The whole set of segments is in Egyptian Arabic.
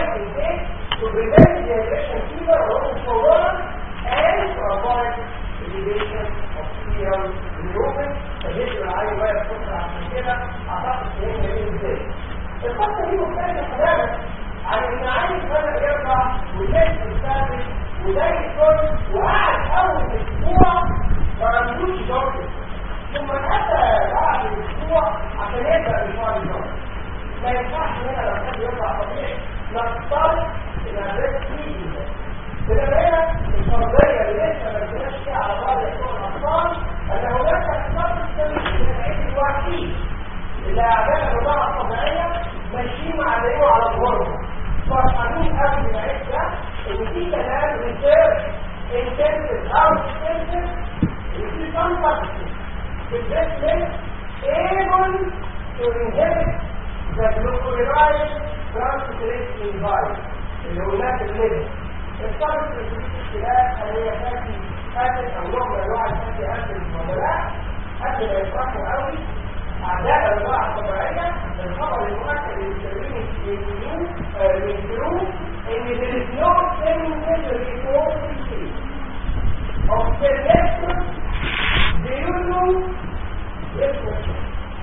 oil intake to prevent dehydration fever or intolerance and to avoid elevation of serum bilirubin فجسم العالي بقى الفترة عشان كده اعتقد ان هي جميل ازاي القصة دي مختلفة تماما عن ان عايز بدأ يرفع ويلف الثابت وده يدخل وقعد اول اسبوع ما عندوش ضغط ثم اتى بعد اسبوع عشان يبدا بشهر الضغط ما ينفعش هنا لو حد يرفع طبيعي نفترض ان الريسك فيه بما هنا الفرضيه اللي لسه ما بنتكلمش فيها على بعض يكون الاطفال ان هناك اختلاف من العيد الوحيد اللي اعداد الرضاعه الطبيعيه ماشيين مع عليه على الغرفه فرحانين قوي من العيد ده ان في كلام ريسيرش انتنسيف او اكستنسيف وفي كونتاكت في الجسم able to inhibit the glucuronide transferase enzyme اللي هو نفس الليفل الطرف اللي في الاختلاف هل هي فاتي فاتت او نوع من انواع الفاتي اسيد المبلغ قبل ما يفرحوا قوي اعداء الانواع الطبيعيه الخبر المؤكد اللي بيسميه ينكروه ان there is no single report of selective diurnal depression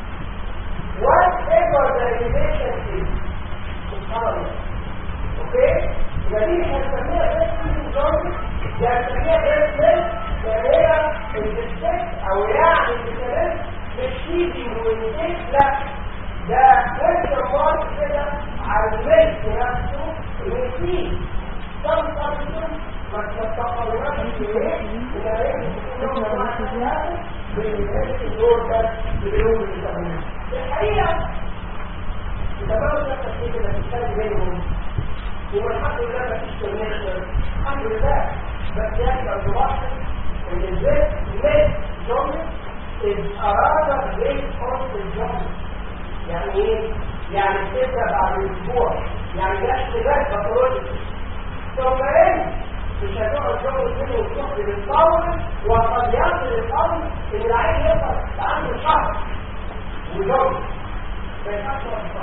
whatever the relation is الخبر اوكي يبقى دي هنسميها بس نظام ده هنسميها بس هي الديستكت او يعني الديستكت مش تيجي وينتج لا ده فكر مارك كده على الملك نفسه ان في كم سبستنس ما تتقربش اليه وده يكون نوع من انواع بالنسبه الدور ده باليوم اللي الحقيقه تمام التفكير اللي بتتكلم بينهم والحمد لله ما فيش كونكشن الحمد لله بس يعني لو تلاحظ ان البيت ليت جمله is a rather great constant jump يعني ايه؟ يعني بتبدا بعد اسبوع يعني ده اشتباك باثولوجي ثم ايه؟ مش هتقعد شغل منه وتروح للطاول وقد يصل الامر ان العين يوصل عنده شهر وجمله ما ينفعش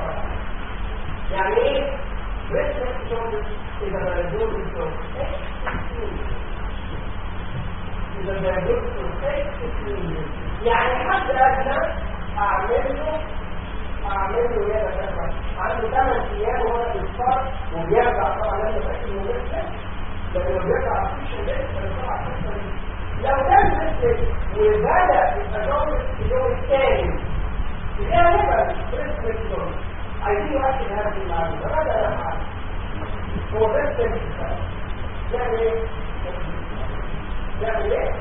يعني ايه؟ Breast jump is a diagnosis of إذا diagnosis of يعني حد أدنى أعمل له أعمل له يا دكتور عنده 8 أيام وهو بيصفر وبيرجع طبعا لازم يتأكد من نفسه لأنه بيرجع مفيش طبعا لو كان مثل وبدأ التجارب في اليوم الثاني غالبا بريست عايزين نؤكد هذه المعلومة ماذا نفعل؟ هو بس يعمل ايه؟ يعمل ايه؟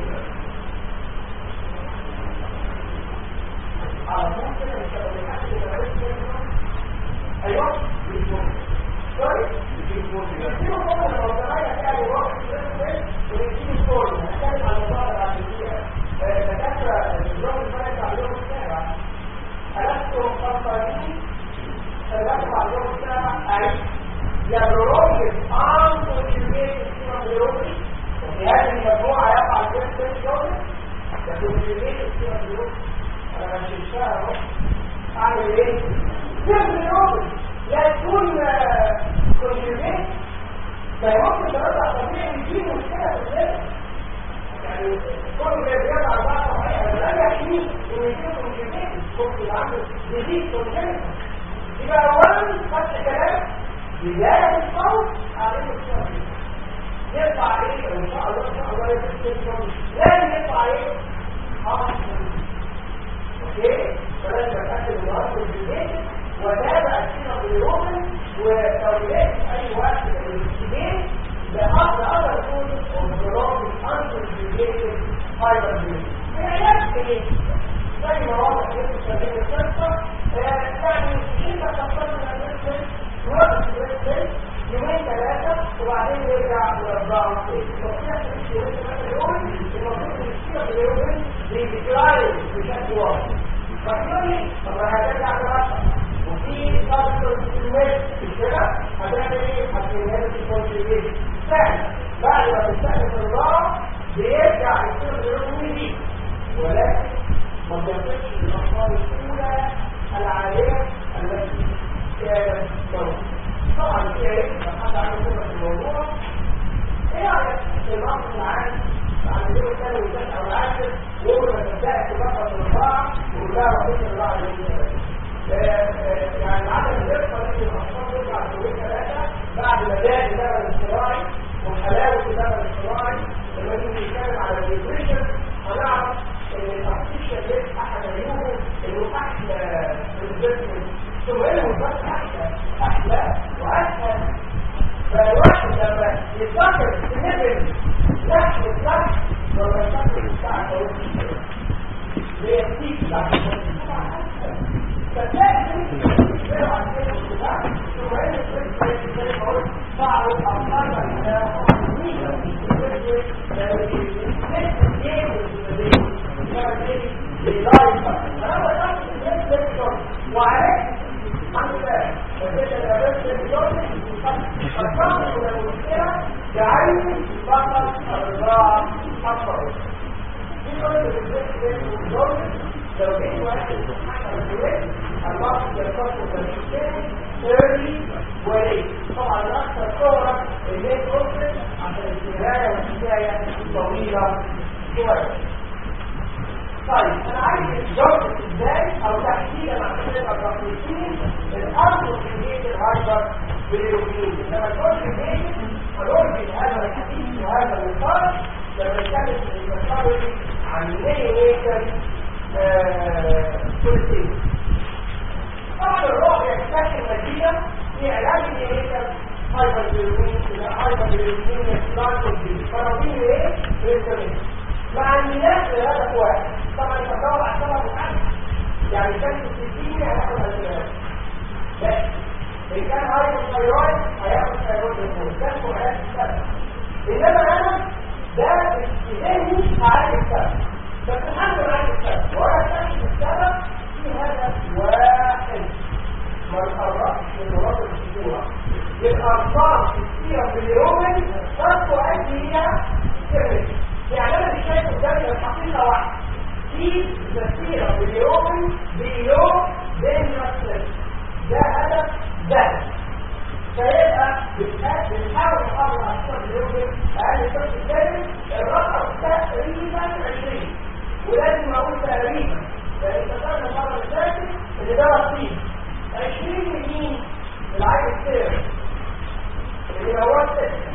على طول كده مش هقول لك حاجه كده بس ايوه بيكون سوري بيكون في مقارنه لو تغير يعني واحد ويجيب صور هنتكلم عن الموضوع ده بعد كده دكاتره النظام الفرق على اليوم السابع ألستم قطرين ثلاثة على اليوم السابع أي يبروني عام وجميع السيرة اليومي وفي هذه المجموعة يقع الجنس اليومي يكون جميع السيرة اليومي أنا مش الشهر أعمل إيه؟ سيرة اليومي لا تكون كونجميع ما يمكن ترجع طبيعي يجيب مشكلة في الجنس يعني كل ما زيادة على بعض صحيح أنا لا يحمي إن يجيب كونجميع ممكن عنده جديد كونجميع يبقى أولا خدت كلام بداية الصوت عليه الصوت يرفع عليه ان شاء الله ان شاء الله يرفع لازم يرفع عليه خمس اوكي فلازم اتاكد ان الارض الجديد وتابع السيره باليوم وتوليات اي وقت من الاستدين لأرض أرض كود ومجرد الانترجيجيتد فايبر جيل العلاج ايه؟ زي ما واضح في التسجيل القصه يعني انت تختار من الناس نوقف الريسك يومين ثلاثة وبعدين يرجع يرجعوا تاني. وكده في اليومين ثلاثة دول المفروض ان السيرة في اليومين بيتكرايل بشكل واضح. فتقولي طب ما هترجع دراسة وفي فاصل في الويب مش كده؟ هتعمل ايه؟ هتعمل الكونتريبيشن. سهل بعد ما تستهدف الرضاعة بيرجع السيرة في اليومين دي ولكن ما بيصلش للأخبار الأولى العالية التي كانت موجودة طبعا في ايه حد عنده فكره في الموضوع ايه رايك في الامر العام عن اليوم الثاني والثالث او العاشر وهو ما تبداش تلخص الاربعه وكلها ربنا الله عليه وسلم يعني عدم الرفقه دي الاطفال تطلع في ثلاثه بعد ما جاء اللبن الصناعي وحلاوه اللبن الصناعي لما نيجي نتكلم على النيوتريشن هنعرف ان الارتفيشال ليس احد عيوبه انه احلى بالجسم ثم انه بس احلى احلى واسهل فالواحد لما يفكر في نبل لحم الصح ولا الشكل بتاعه بيأتيك بعد فتلاقي صعب الأطفال وعليك الحمد لله وجدت الأبد اليوم فالصبر من المشكلة جعلني فقط الرضاعة أكبر في كل الجزء لو جيت واحد حكم الجواب الوقت يتصل بالمشكلة early وليه طبعا الأكثر صورة اللي هي توصل عشان النهاية والحكاية طويلة شوية طيب انا عايز الجرد ازاي او تحديدا عن كده الرقميين الارض في بيت الهايبر باليومين لما تقول في بيت هنقول في هذا الحديث وهذا النقاش لما نتكلم في المساوي عن ميني ميتر كل طبعا الروح يكتشف نتيجة في علاج الميتر هايبر باليومين هايبر باليومين يسلانكو دي فراضين ايه؟ بيتر مع الناس لهدف واحد طبعا تدور على سبب الحل يعني كان في السيسيني هياخد الجنات بس ان كان هايبر ثايرويد هياخد ثايرويد هرمون ده سؤال السبب انما انا ده ذهني هعالج السبب بس الحمد لله عالج السبب وانا اكتشف السبب في هدف واحد ما نقربش من مرض الخطوره الارقام الكثيره في اليوم قد تؤدي الى كيميكال يعني انا مش شايف قدامي الحقيقه واحده في مسيره باليوم بيلو بين نفسك ده هدف ده فيبقى بنحاول نحافظ على الصوت اليومي اقل صوت الثاني الرقم تقريبا 20 ولازم اقول تقريبا لان اتفقنا المره اللي فاتت ان ده رصيد 20 مين العين السير اللي هو السير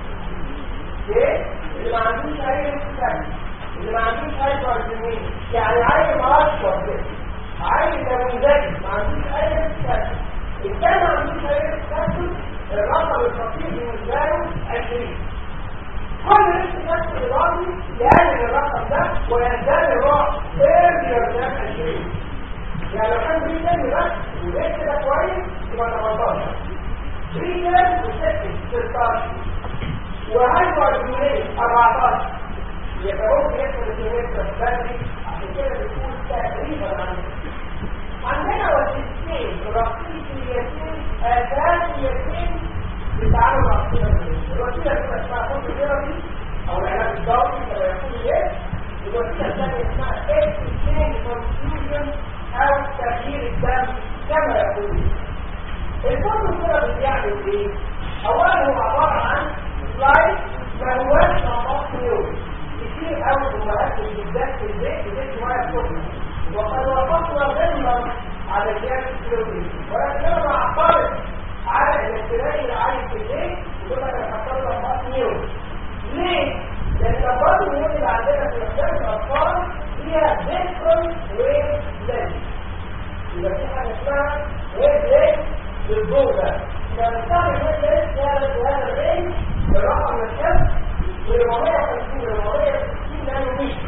ايه اللي ما عندوش اي مستقبل اللي ما عندوش اي ترجمين يعني عيل مرشح كده عيل نموذجي ما عندوش اي مستقبل الثاني ما عندوش اي مستقبل الرقم الخطير بالنسبه له 20 كل نفس نفس الراضي يقلل الرقم ده ويزداد الرعب ايرلير ذان 20 يعني لو كان بري تاني بس ولقيت كده كويس يبقى 18 بري تاني وستة 16 وهايبر جمهورية 14 يبقى ممكن يدخل الكيمستر بدري عشان كده بتكون تقريبا عندنا عندنا وسيلتين رقيقيتين اساسيتين للتعامل مع الصيغه الوسيله الاولى اسمها فوتو ثيرابي او العلاج الضوئي كما يقول الايه الوسيله الثانيه اسمها اكسشينج كونفيوجن او تغيير الدم كما يقول الفوتو ثيرابي بيعمل ايه؟ اولا هو عباره عن سلايد ما هوش نمط نيوري كتير قوي امهات بالذات في البيت بتدي ميه سخنه وقد وقفنا ضمنا على جهاز الكلورين ولكن انا بعترض على الاختلاف العالي في البيت يقول لك انا هحط لك نمط نيوري ليه؟ لان نمط النيوري اللي عندنا في مكان الاطفال فيها ديفرنت ويف لينث يبقى في حاجه اسمها ويف لينث للضوء ده لما نستعمل ويف لينث في هذا الرينج الرقم الكم ل 450 ل 460 نانومتر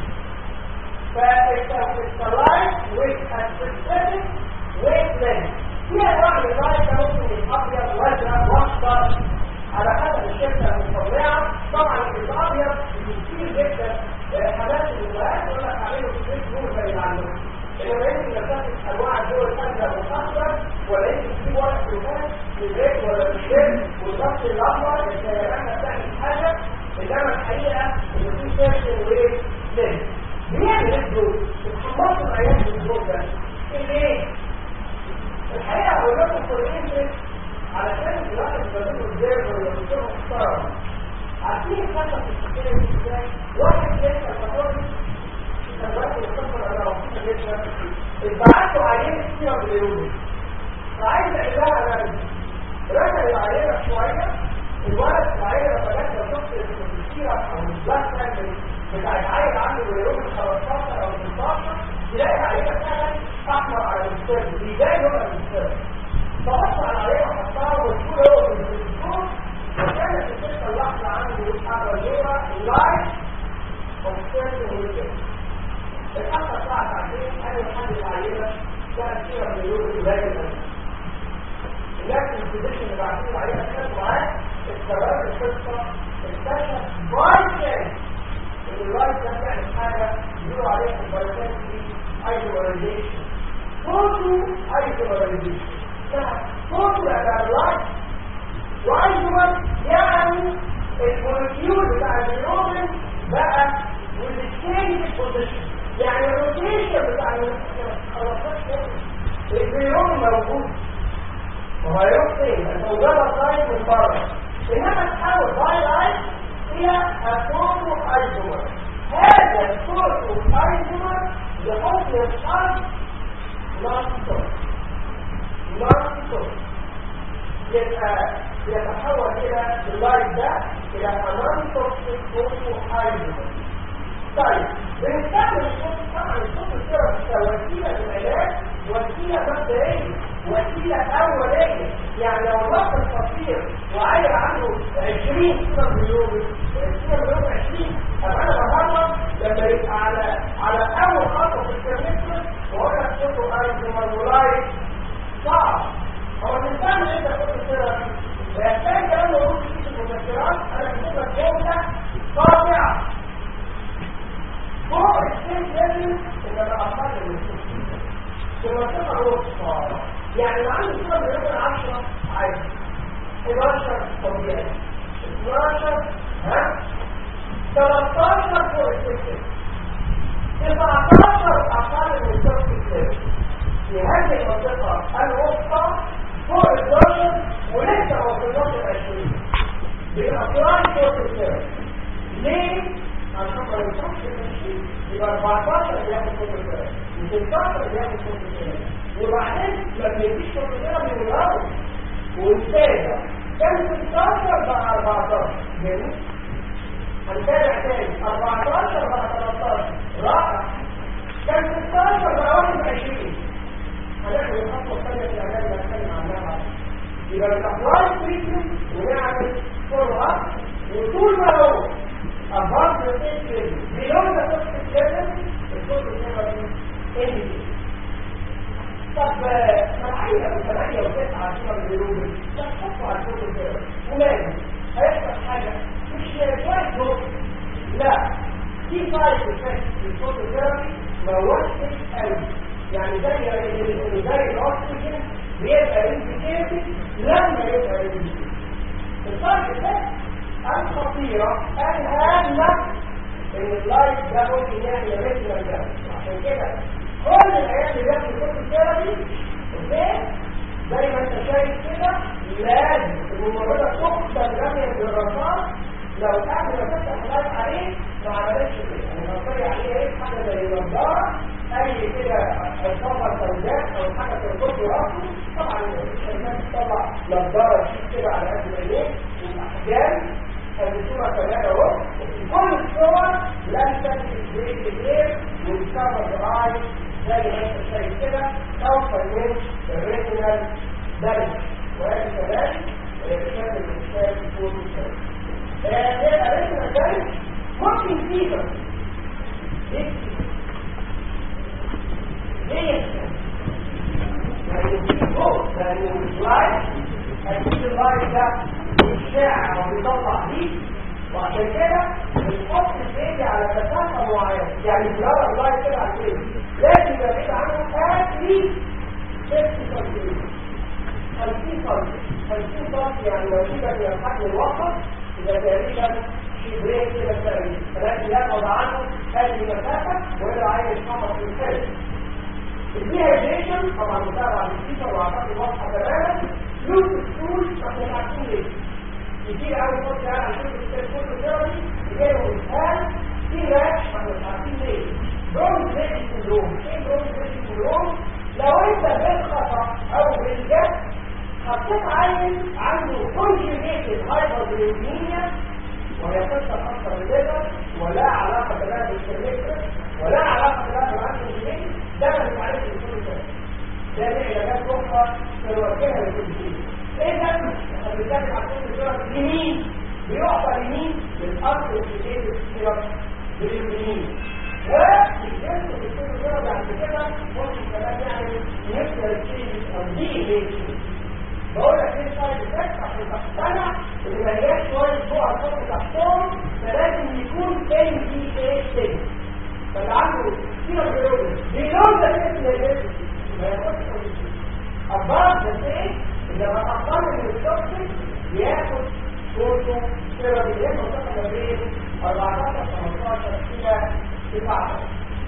فالستلايت with a specific wavelength في انواع من اللايت ده ممكن يبقى ابيض وازرق واخضر على حسب الشركه المطلعه طبعا الابيض كتير جدا حالات الولايات يقول لك اعمله في البيت نور زي اللي عندهم انما يمكن نتفق انواع الدول الازرق والاخضر ولا يمكن تجيب ورق كلمات للبيت ولا للبيت والخط الاحمر الكلمات بتعمل حاجه انما الحقيقه ان في سيرشن ويف ليه بيعمل ايه دول اتحمصوا العيال بالدور ده ليه الحقيقه اقول لكم في الانترست علشان اوبزيرفر ولا دكتور محترم عارفين الخطه في الشكل ازاي واحد لسه فاضل كان واحد يفكر على ربنا جدا اتبعتوا عليه كتير من اليوم فعايز اعملها على رجع العينه شويه الولد العينه فجاه شفت الكثيره او البلاك بتاع العيل عنده يوم 15 او 16 تلاقي العينه فعلا احمر على الاستاذ بيبان هو الاستاذ فبص على العينه حطها وتقول هو في الدكتور وكانت القصه اللحظه عنده الرجوله لايف اوبسيرف ويكند الحلقه ساعه ساعتين انا لحد العينه كانت فيها مليون قليل لكن البوزيشن اللي بعدين عليها كانت معاه استمرار القصه اكتشف باي تشانس ان اللايف ده بيعمل حاجه بيقولوا عليها البايوتاك دي ايزولاريزيشن فوتو ايزولاريزيشن فوتو يعني اللايف وايزولار يعني المولكيول بتاع الجينومين بقى والتشينج بوزيشن يعني الروتيشن بتاع الجينومين موجود وهيروح فين؟ انت مجرد لايت من بره انما تحول باي لايت الى اتومو ايزومر هذا الصوت ايزومر يحط للارض ناقص ناقص يبقى يتحول الى اللايت ده الى انان توكسيك اوتو ايزومر طيب بنستعمل الصوت طبعا الصوت الثيرابي كوسيله للعلاج وسيله مبدئيه وسيله اوليه يعني لو الوقت القصير وعاير عنده 20 صوره مليون 20 مليون 20 طب انا بهرب لما يبقى على على اول خطوه في الكمبيوتر واقول لك صوته قايم مرمولايت صعب هو الانسان اللي انت كنت الثيرابي بيحتاج كمان وجود في المذكرات انا كتبت لك جمله قاطعه فوق السيف لازم انما اقل من السيف ثم تبقى وسطى يعني لو عندي صوره من 10 عادي 11 طبيعي 12 ها 13 فوق السيف 19 اقل من السيف في هذه المنطقه الوسطى فوق ال 11 ولسه ما وصلناش 20 بالاطراف فوق السيف ليه؟ عشان ما يوصلش ل يبقى 14 بياخد فوق السيف و16 بياخد فوق السيف وبعدين ما بيجيش فوق السيف من الاول والسادة كان 16 بقى 14 جميل هنتابع تاني 14 بقى 13 رائع كان 16 بقى 21 هنعمل الخطوه الثانيه في العلاج اللي هنتكلم عنها بعد يبقى الاقوال تريتمنت ونعمل فولو اب وطول ما هو above the state level below the toxic level الصوت الثيرابي ending طب سبعين او ثمانية وتسعة عشرة مليون طب حطوا على الصوت الثيرابي وماذا؟ هيحصل حاجة مش شوية دور لا في فايد افكت في الصوت الثيرابي ما هوش قوي يعني زي زي الاكسجين بيبقى انتكيتد لما يبقى انتكيتد الفايد افكت الخطيرة الهامة ان اللايف ده ممكن يعمل ريتنال دامج عشان كده كل العيال اللي بياخدوا كورس الثيرابي اوكي زي ما انت شايف كده لازم الممرضة تقبل رمية بالرصاص لو قبل ما تفتح اللايف عليه ما عملتش كده يعني نظري عليه ايه حاجة زي نظارة اي كده الصفة سوداء او حاجة تربط راسه طبعا الشركات تطلع نظارة شيك كده على قد العينين والاحجام الصورة كمان اهو كل الصور لم تكن بريد غير والكفر دراي زي ما انت شايف كده سوف من الريتينال دمج وهذه كمان بشكل الانسان يكون مستوى الريتينال دمج ممكن فيها ليه يعني في فوق يعني اللايف هتجيب اللايف ده الشاع او بيطلع فيه وعشان كده بنحط الايدي على مسافه معينه يعني بنرى اللايت كده على الايدي لازم يبقى بعيد عنه اتلي 60 سم 50 سم 50 سم يعني لو كده من الحجم الوسط يبقى تقريبا في بريك كده تقريبا فلازم يبعد عنه هذه المسافه ويبقى عايز يتحفظ في الخارج الديهايدريشن طبعا متابعه للسيفر واعتقد واضحه تماما لوس السول احنا عارفين ليه كتير قوي يحط على كل كل ثيرابي يجيله اسهال في راش ما مش عارفين ليه برونز ريدي سندروم ايه برونز ريدي سندروم لو انت بالخطا او بالجد حطيت عيل عنده كونجيجيتد هايبرجليسيميا وهي قصه خاصه بالليفر ولا علاقه لها بالكوليسترول ولا علاقه لها بالانسولين ده ما بيتعالجش بكل ده ده ليه علاجات اخرى تنوجهها للكل اذا احنا بنتكلم عن كل سيرة لمين بيعطى لمين للارض الكتير السيرة باليمين والجنس في كل سيرة بعد كده ممكن كمان يعني نكسر الشيء او دي ليه بقول لك ايه سايد افكت عشان تقتنع ان ما هياش شويه جوه الخط تحتهم فلازم يكون ان دي اي سي فاللي عنده سيرة بيولوجي بيلون ده اسم الجنس ما ياخدش أبعد ده إذا ما تحصل من الشخص ياخد صوته سيرة بيان وصفة ما بين 14 15 إلى 19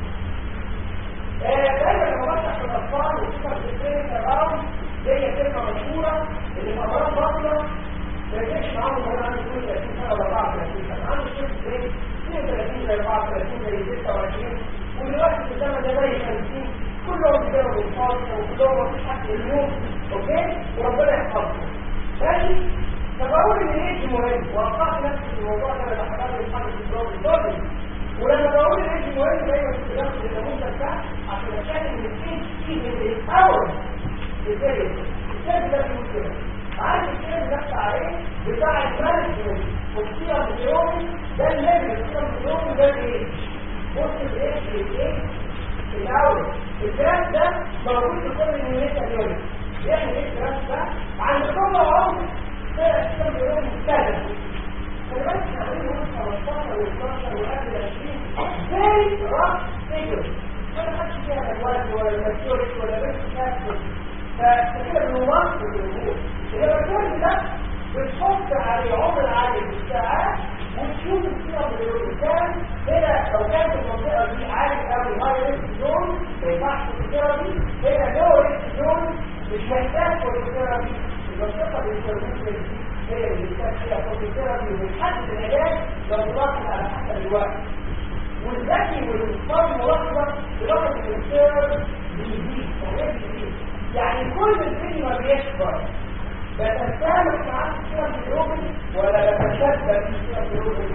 دايما لما بفتح في الأطفال وخصوصا في الكلينيك الراوند دي كلمة مشهورة اللي في أمراض بطنة ما يجيش معاهم وانا عندي 32 سنة ولا 34 سنة عندي شخص زي 32 زي 34 زي 26 ودلوقتي في الزمن ده زي 50 كلهم بيجربوا الفاصل وكلهم مفيش حد اليوم اوكي وربنا يحفظهم ماشي فبقول ان الايدج مهم وقعت نفسي في الموضوع ده انا بحضر لي حاجه في الجواب الضربي ولما بقول الايدج مهم دايما كنت باخد النموذج ده عشان اتكلم ان الايدج ايفن الاول ازاي ازاي ده بيقول كده عارف الشيء اللي نفس عليه بتاع المانجمنت والسيرة اليومي ده الليفل السيرة اليومي ده الايدج بص الايدج الايدج الاول الجراف ده موجود في كل الميونيتا اليومي يعني ايه الجراف ده عند كل عمر فرق السيرة اليومي مختلف فبس عاملين هنا 15 و12 وقبل 20 زي راس فيجر ما حدش فيها الوالد ولا المسيوريك ولا بس كاتب فكده بنوصل الامور اللي بتقول ده بتحط عليه عمر عالي بالساعات وتشوف الصيغه اللي كان هنا لو كانت المنطقه دي عالي قوي هاي ريسك زون ما ينفعش الصيغه دي هنا لو ريسك زون مش محتاج فوتوثيرابي المنطقه بالكربون هي اللي بتحتاج فيها فوتوثيرابي وبتحدد العلاج لو تلاحظ على حسب الوقت والذكي والفرد ملاحظه درجه الانسان بيزيد يعني كل الفيلم ما بيكبر بتسامح مع السيرة اليومي ولا بتشبه في السيرة اليومي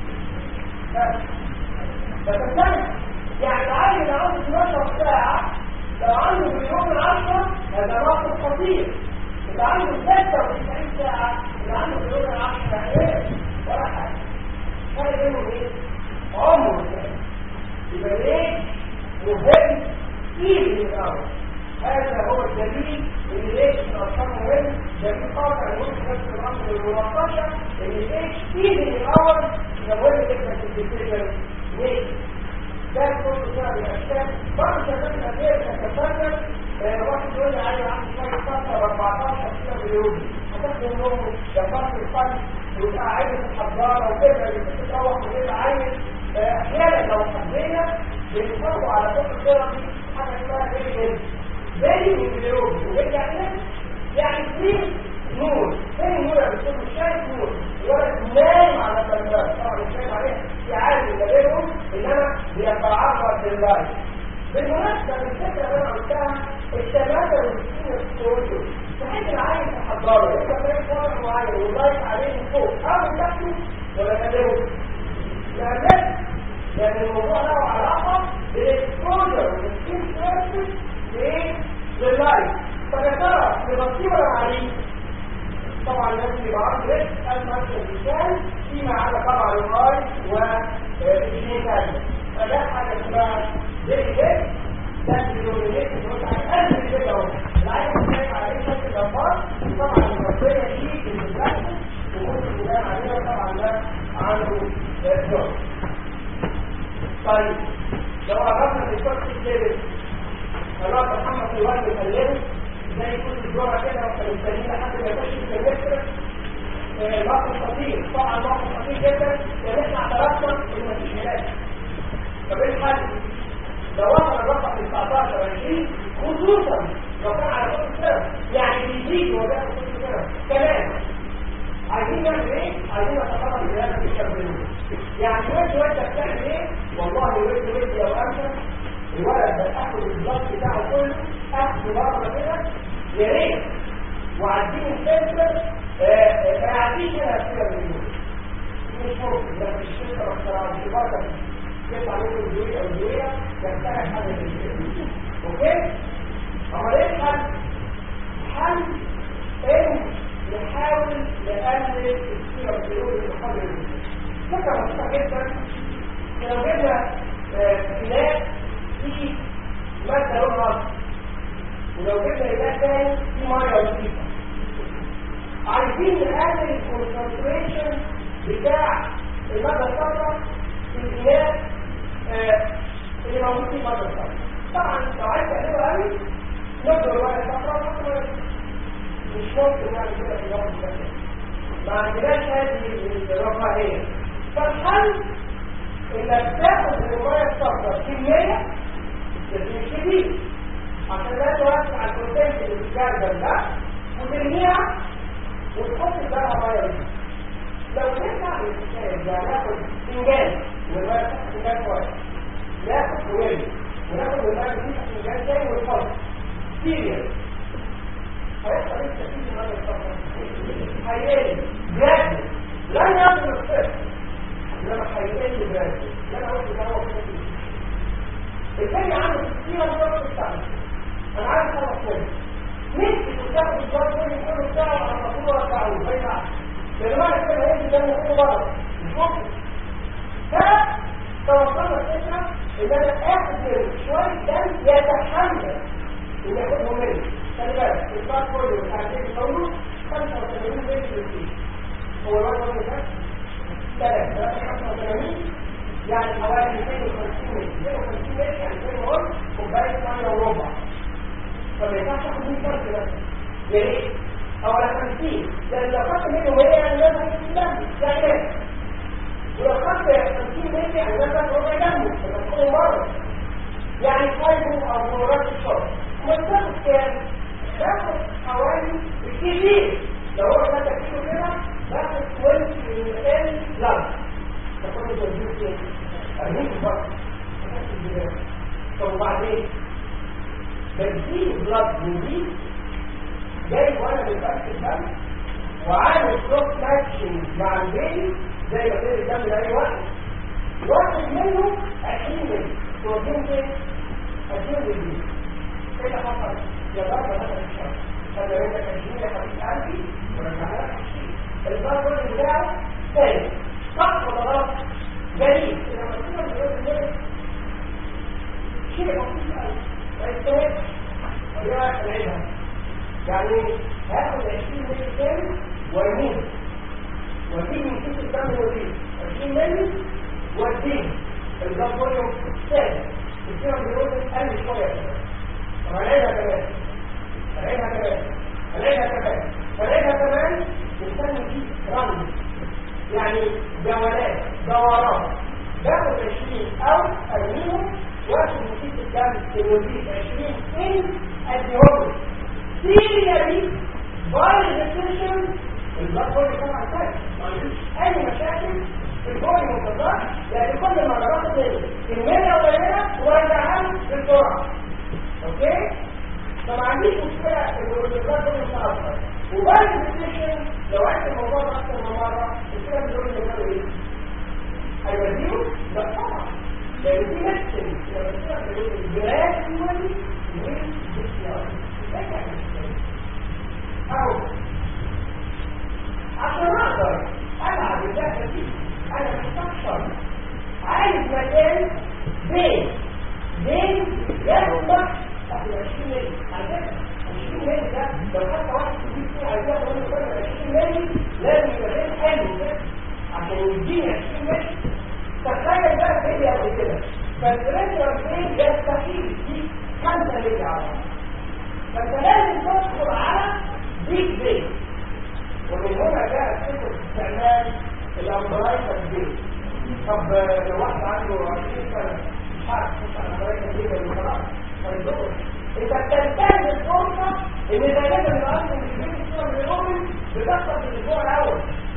بتسامح يعني العيل اللي عنده 12 ساعة لو عنده في اليوم العشرة هذا رقم خطير اللي عنده 96 ساعة اللي عنده في اليوم العشرة ايه ولا حاجة فرق بينهم ايه؟ عمره يبقى ليه؟ مهم ايه من الأول هذا هو الدليل ان ليش الارقام مهم دليل قاطع يقول نفس الامر المناقشه ان ليش ايد الاول مهم جدا في الديسيجن ليه؟ ده كله سبب الاشكال بعض الشباب الاسئله تتفكر واحد يقول لي عايز عندي شويه فتره 14 كيلو باليوم هتاخد نومه دفعت الفن ويبقى عايز الحضاره وكده يبقى تروح وكده عايز احيانا لو حبينا بنفرضوا على طب ثيرابي حاجه اسمها ايه زي اليوم وبيرجع يعني في نور في نور يا دكتور مش شايف نور الولد نايم على البلدان طبعا مش شايف عليه في عالم ما بينهم انما بيتعرض لللايف بالمناسبه الفكره اللي انا قلتها التماثل والسكين السوري تحس العين تحضره انت فاهم فرق معين واللايف عليه من فوق او تحته ولا كلمه يعني لان الموضوع له علاقه بالاكسبوجر والسكين سيرفيس ايه لللايف فيا ترى نغطيه ولا عليه طبعا لازم يبقى عنده ريسك المثل الانسان فيما عدا طبعا اللايف والميكانيك فده حاجه اسمها زي كده ده الدومينيت بيقول على قد كده اهو العين شايف عليه شكل الافكار وطبعا المصريه دي بالمثل وممكن يبان عليها طبعا ده عنده جوب طيب لو قربنا للشخص الثالث خلاص محمد في الوقت يكلمه زي كل الجرعه كده واحنا مستنيين لحد ما يخش في السمستر موقف خطير طبعا موقف خطير جدا لان احنا اعترفنا ان مفيش علاج طب ايه الحل؟ لو وصل الرقم ل 19 20 خصوصا لو كان على كل سنه يعني بيزيد وهو بياخد كل سنه كمان عايزين نعمل ايه؟ عايزين نتقرب الى هذا الشاب يعني وانت وانت بتعمل ايه؟ والله وانت وانت لو انت الولد ده اخد البلط بتاعه كله اخد بره كده يا ريت وعدين السنسر ما يعديش انا كده من اليوم مش ممكن ده مش الشركه اختراع مش بره يطلع منه الجويه او الجويه يحتاج حاجه زي كده اوكي؟ امال ايه الحل؟ الحل ان نحاول نقلل السيرة الجنوب المحاضر فكرة بسيطة جدا لو جبنا خلاف في مادة لونها ولو جبنا إله تاني في مية لطيفة عايزين نقلل الكونسنتريشن بتاع المادة الصفراء في الإله اللي موجود في المادة الصفراء طبعا لو عايز تقلله قوي نقدر الورقة الصفراء مش ممكن نعمل كده في الوقت ده ما عندناش هذه الرفاهيه فالحل انك تاخد من الميه الصفراء كميه مش كتير عشان لا توسع البروتين اللي في الجردل ده وترميها وتحط فيها ميه دي لو نرجع للكتاب ده ناخد فنجان والميه فنجان كويس ناخد فنجان وناخد الميه دي فنجان تاني ونحط سيريال هيحصل ايه التكليف هذا الفترة هيقل جاد لن يصل الصفر انما هيقل جاد لن اقول ده هو كده الثاني عنده كتير الضغط بتاعنا انا عايز اخلص منه نفسي تاخد الضغط منه كله بتاعه على الماسوره بتاعه بيضع لان معنى كده هيجي دمه كله بره مش ممكن فتوصلنا الفكره ان انا اخد شويه دم يتحمل ان ياخده مني خلي بالك الباك كله بتاعتين الدورة 85 متر في هو الوزن ده ثلاثة 85 يعني حوالي 250 متر 250 متر يعني زي ما قلت كوباية مية وربع فما ينفعش اخد 100 متر بس يا ريت او على 50 لان لو خدت منه 100 يعني لازم يكون دم يعني ولو خدت 50 متر يعني لازم ربع دمه فتدخله مرة يعني فايبو او كلورات الشرب ومتاخد كام؟ باخد حوالي كتير لو هو 3 كيلو كده باخد 20 من ال لب تاخد تدريب كده ارميه بقى طب وبعدين بديه بلاد جديد جاي وانا بفك الدم وعامل كروس ماتشنج مع البيبي زي ما بين الدم لاي وقت واخد منه 20 مللي بروتين فين؟ 20 مللي كده حصل يا ضرب هذا الشر فلو انت تجيب يا حبيب قلبي ورجع لك الضرب كله بتاعه ثاني صح ولا غلط؟ جميل لما كنا بنقول كده شيء بسيط قوي فاستوعب ولا العيبها يعني هاخد 20 مللي كامل ويموت واديه من كيس الدم وديه 20 مللي واديه الضرب كله ثاني السيرم بيقول قل شويه كده فعليها كمان فعليها كمان فعليها كمان فعليها كمان نسمي فيه رمز يعني جولات دورات باخد 20 او ارميهم واخد نتيجه الدم تموزيك 20 ان اديهم سيريالي باي ريسيشن البلاد بودي طبعا ثاني ما عندوش اي مشاكل في البودي منتظر لان كل ما باخد كميه قليله وارجعها بسرعه اوكي فما عنديش مشكله ان الريزلت ده متاثر وبعد الديسيشن لو عدت الموضوع ده اكتر من مره الكلام بيقول لي ده ايه هيوديه لا طبعا لان في ميكسنج لما الكلام بيقول لي جراديوالي اهو عشان اقدر العب اللعبه دي انا محتاج شرط عايز مكان بين بين يسمح 20 ملي على فكره 20 ملي ده لو حتى واحد يجيب فيه عايز ياخد منه كل 20 ملي لازم يبقى غير حلو كده عشان يديني 20 ملي تخيل بقى فيديو قبل كده فالبريشر فين يستحيل يديك 5 ملي على فانت لازم تدخل على بيج بيج ومن هنا جاءت فكره استعمال الامبرايتر بيج طب لو واحد عنده 20 سنه حرف مش على الامبرايتر بيج ولا خلاص فيدخل انت بتنتهز الفرصه ان غالبا الاصل اللي بيجي الصوره من الاول بتحصل في الاسبوع الاول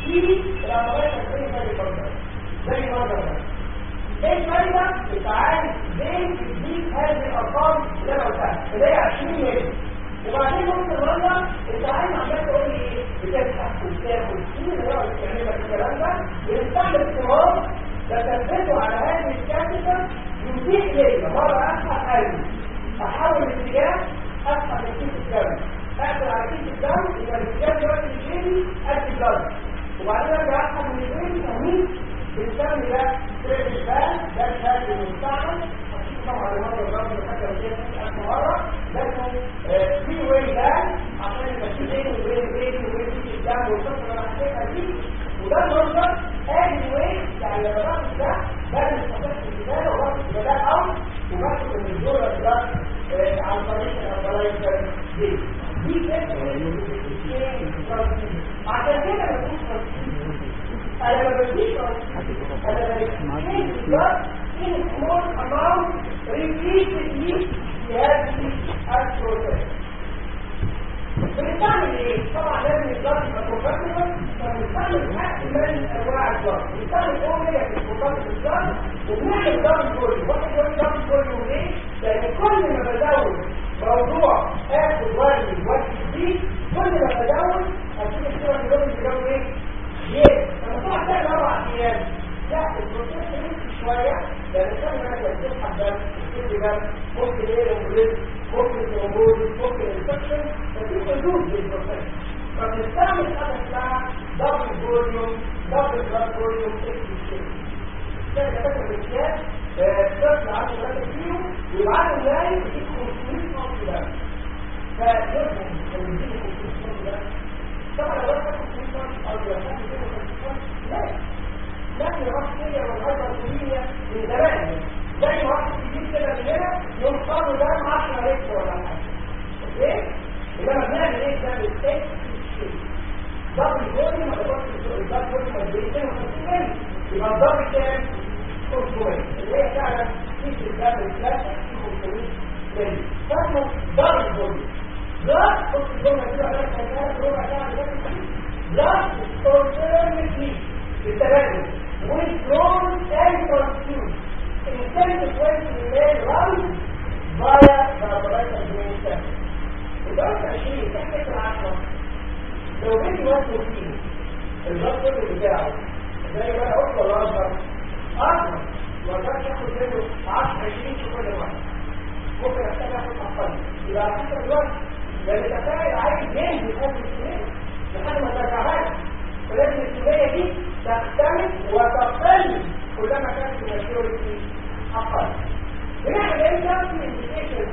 في العمليات التكوينيه زي المنظر زي المنظر ده ايه الفايده؟ انت عارف ليه بتديك هذه الارقام اللي انا قلتها اللي هي 20 مللي وبعدين نص المره انت عايز عمال تقول لي ايه؟ بتفتح وبتاخد مين اللي يقعد يعمل لك الكلام ده؟ بنستعمل اختبار بثبته على هذه الكابيتال يتيح ليا مره افتح قلبي احول الاتجاه افتح لكيس الدم اقفل على كيس الدم يبقى الاتجاه دلوقتي يجري قد الدم وبعدين ارجع اسحب من الجري فاهمين؟ بنسمي ده تريد البال ده الشكل المستعمل طبعا المره الرابعه اللي فاكره فيها ألف مره ده اسمه فري واي بال عشان يبقى في بين وبين بين وبين في الدم والقصه اللي انا حكيتها دي وده المنظر ادي واي يعني لما باخد ده بدل استطاعت الكتابه وباخد ده اوت وباخد من الدوره ده عن طريق الابلايزر دي دي عشان كده مفيش انا ما بديش انا بديش in small amount repeatedly في هذه البروسيس بنستعمل ايه؟ طبعا لازم الضغط يبقى بروفيشنال فبنستعمل حق من انواع الضغط بنستعمل اوميجا في الضغط الضغط وبنعمل ضغط كله واحد يقول ضغط كله ليه؟ لان كل ما بزود موضوع اخد وزن وزن جديد كل ما بزود هتشوف الصوره اللي جوه اللي ايه؟ ليه؟ لما تقعد تعمل اربع ايام لا البروسيس يمشي شويه لان كان مثلا تسحب دم تسحب دم ممكن ايه يمرض ممكن ترومبوز ممكن انفكشن ففي حدود للبروسيس فبنستعمل حاجه اسمها دبل فوليوم دبل بلاد فوليوم اكسشن كده كده بالكيان الطفل عنده 3 كيلو ويبعته اللاي يجيب 500 نص دم فيفهم لما يجيب 500 نص دم طبعا لو انت 500 نص او لو انت 500 لا لكن الرأسية والهيبرتولية من زمان زي واحد يجيب كده من هنا يوم صاروا ده 10 لتر ولا حاجة اوكي؟ انما بنعمل ايه ده بالتك ضغط الفوليوم ما تقدرش تقول الضغط الفوليوم قد ايه 52 مللي يبقى الضغط كام؟ 500 اللي هي فعلا كيس الدم الفلاش 500 مللي فاسمه ضغط الفوليوم ضغط بص الجمله دي عليها كانت ربع ساعه اللي فاتت ضغط alternately بالتبادل withdrawn and consumed instead of when to remain run via the apparatus administration الدرجة 20 تحت العشرة لو بدي وزنه فيه الضغط كله بتاعه زي ما انا قلت ولا اكبر اكبر ما اقدرش اخد منه 10 20 في كل واحد ممكن احتاج اخد اقل يبقى على حسب الوقت لان التفاعل عايز ينزل هذه الكميه لحد ما ترجعهاش فلازم الكميه دي تختلف وتقل كلما كانت الماتيوريتي اقل بنعمل امتى في الانديكيشن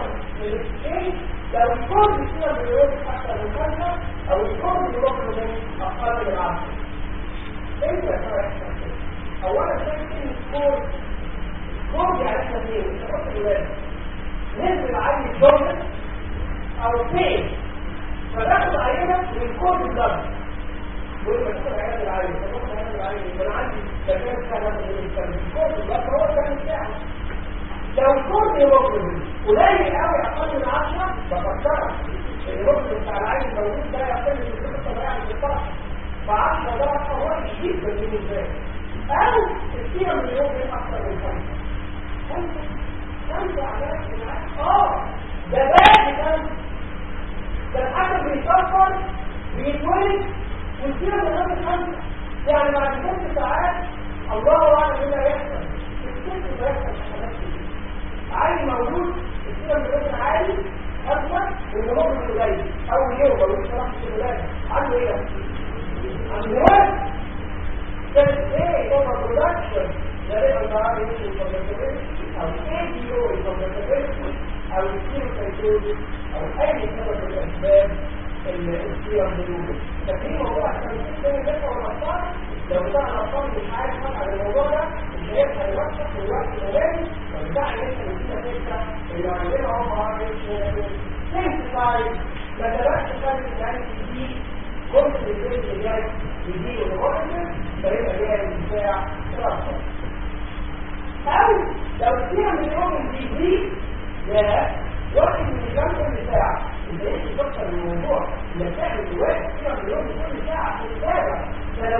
في لو الكود السيرم بيقول اكثر من خمسه او الكود بيقول من اقل من 10 امتى ترى يحصل كده؟ اولا شايف ان الكود الكود يعني احنا ايه؟ مش هنحط الولاد نزل عين الجمله او فين فتاخد عينه من كود الضغط يقول لك تاخد عينه العين تاخد عينه العين يبقى انا عندي مكان بتاع مثلا الكود الضغط هو المكان بتاعه لو الكود هيموجلوبين قليل قوي اقل من 10 بفكرك الهيموجلوبين بتاع العين الموجود ده يقل من الخطه الطبيعيه من 16 ف 10 ده رقم واحد جدا بالنسبه لي او السيرم الهيموجلوبين اكثر من 5 خمسه خمسه عملت اه ده باقي خمسه ده الحاجه بيصفر بيتولد والسيرم الهيموجلوبين خمسه يعني بعد ست ساعات الله اعلم ايه اللي هيحصل الست بيحصل حاجات كتير عالي موجود السيرم الهيموجلوبين عالي اكبر والهيموجلوبين قليل اول يوم بقول صراحه في الولاده عنده ايه عنده وزن كانت ايه اوفر برودكشن غالبا ضرر يمكن الكونفرتابيلتي او اي دي او الكونفرتابيلتي او السيروسايتوزيس او اي سبب من الاسباب السيرم بالوجود ففي موضوع عشان السيرم ده هو الاطفال لو بتاع الاطفال مش عارف على الموضوع ده مش هيبقى يوقف في الوقت الغالي وبتاع الناس اللي فيها فكره اللي عندنا هم عارف سيمبلايز ما تبقاش خالص يعني دي كل البيت اللي جاي يجي الغرفة فيبقى جاي الدفاع رفض أو لو فيها من يوم دي لا واحد من الجنب الدفاع إذا إيش تفكر الموضوع اللي بتعمل دلوقتي فيها من يوم كل ساعة في الدفاع فلا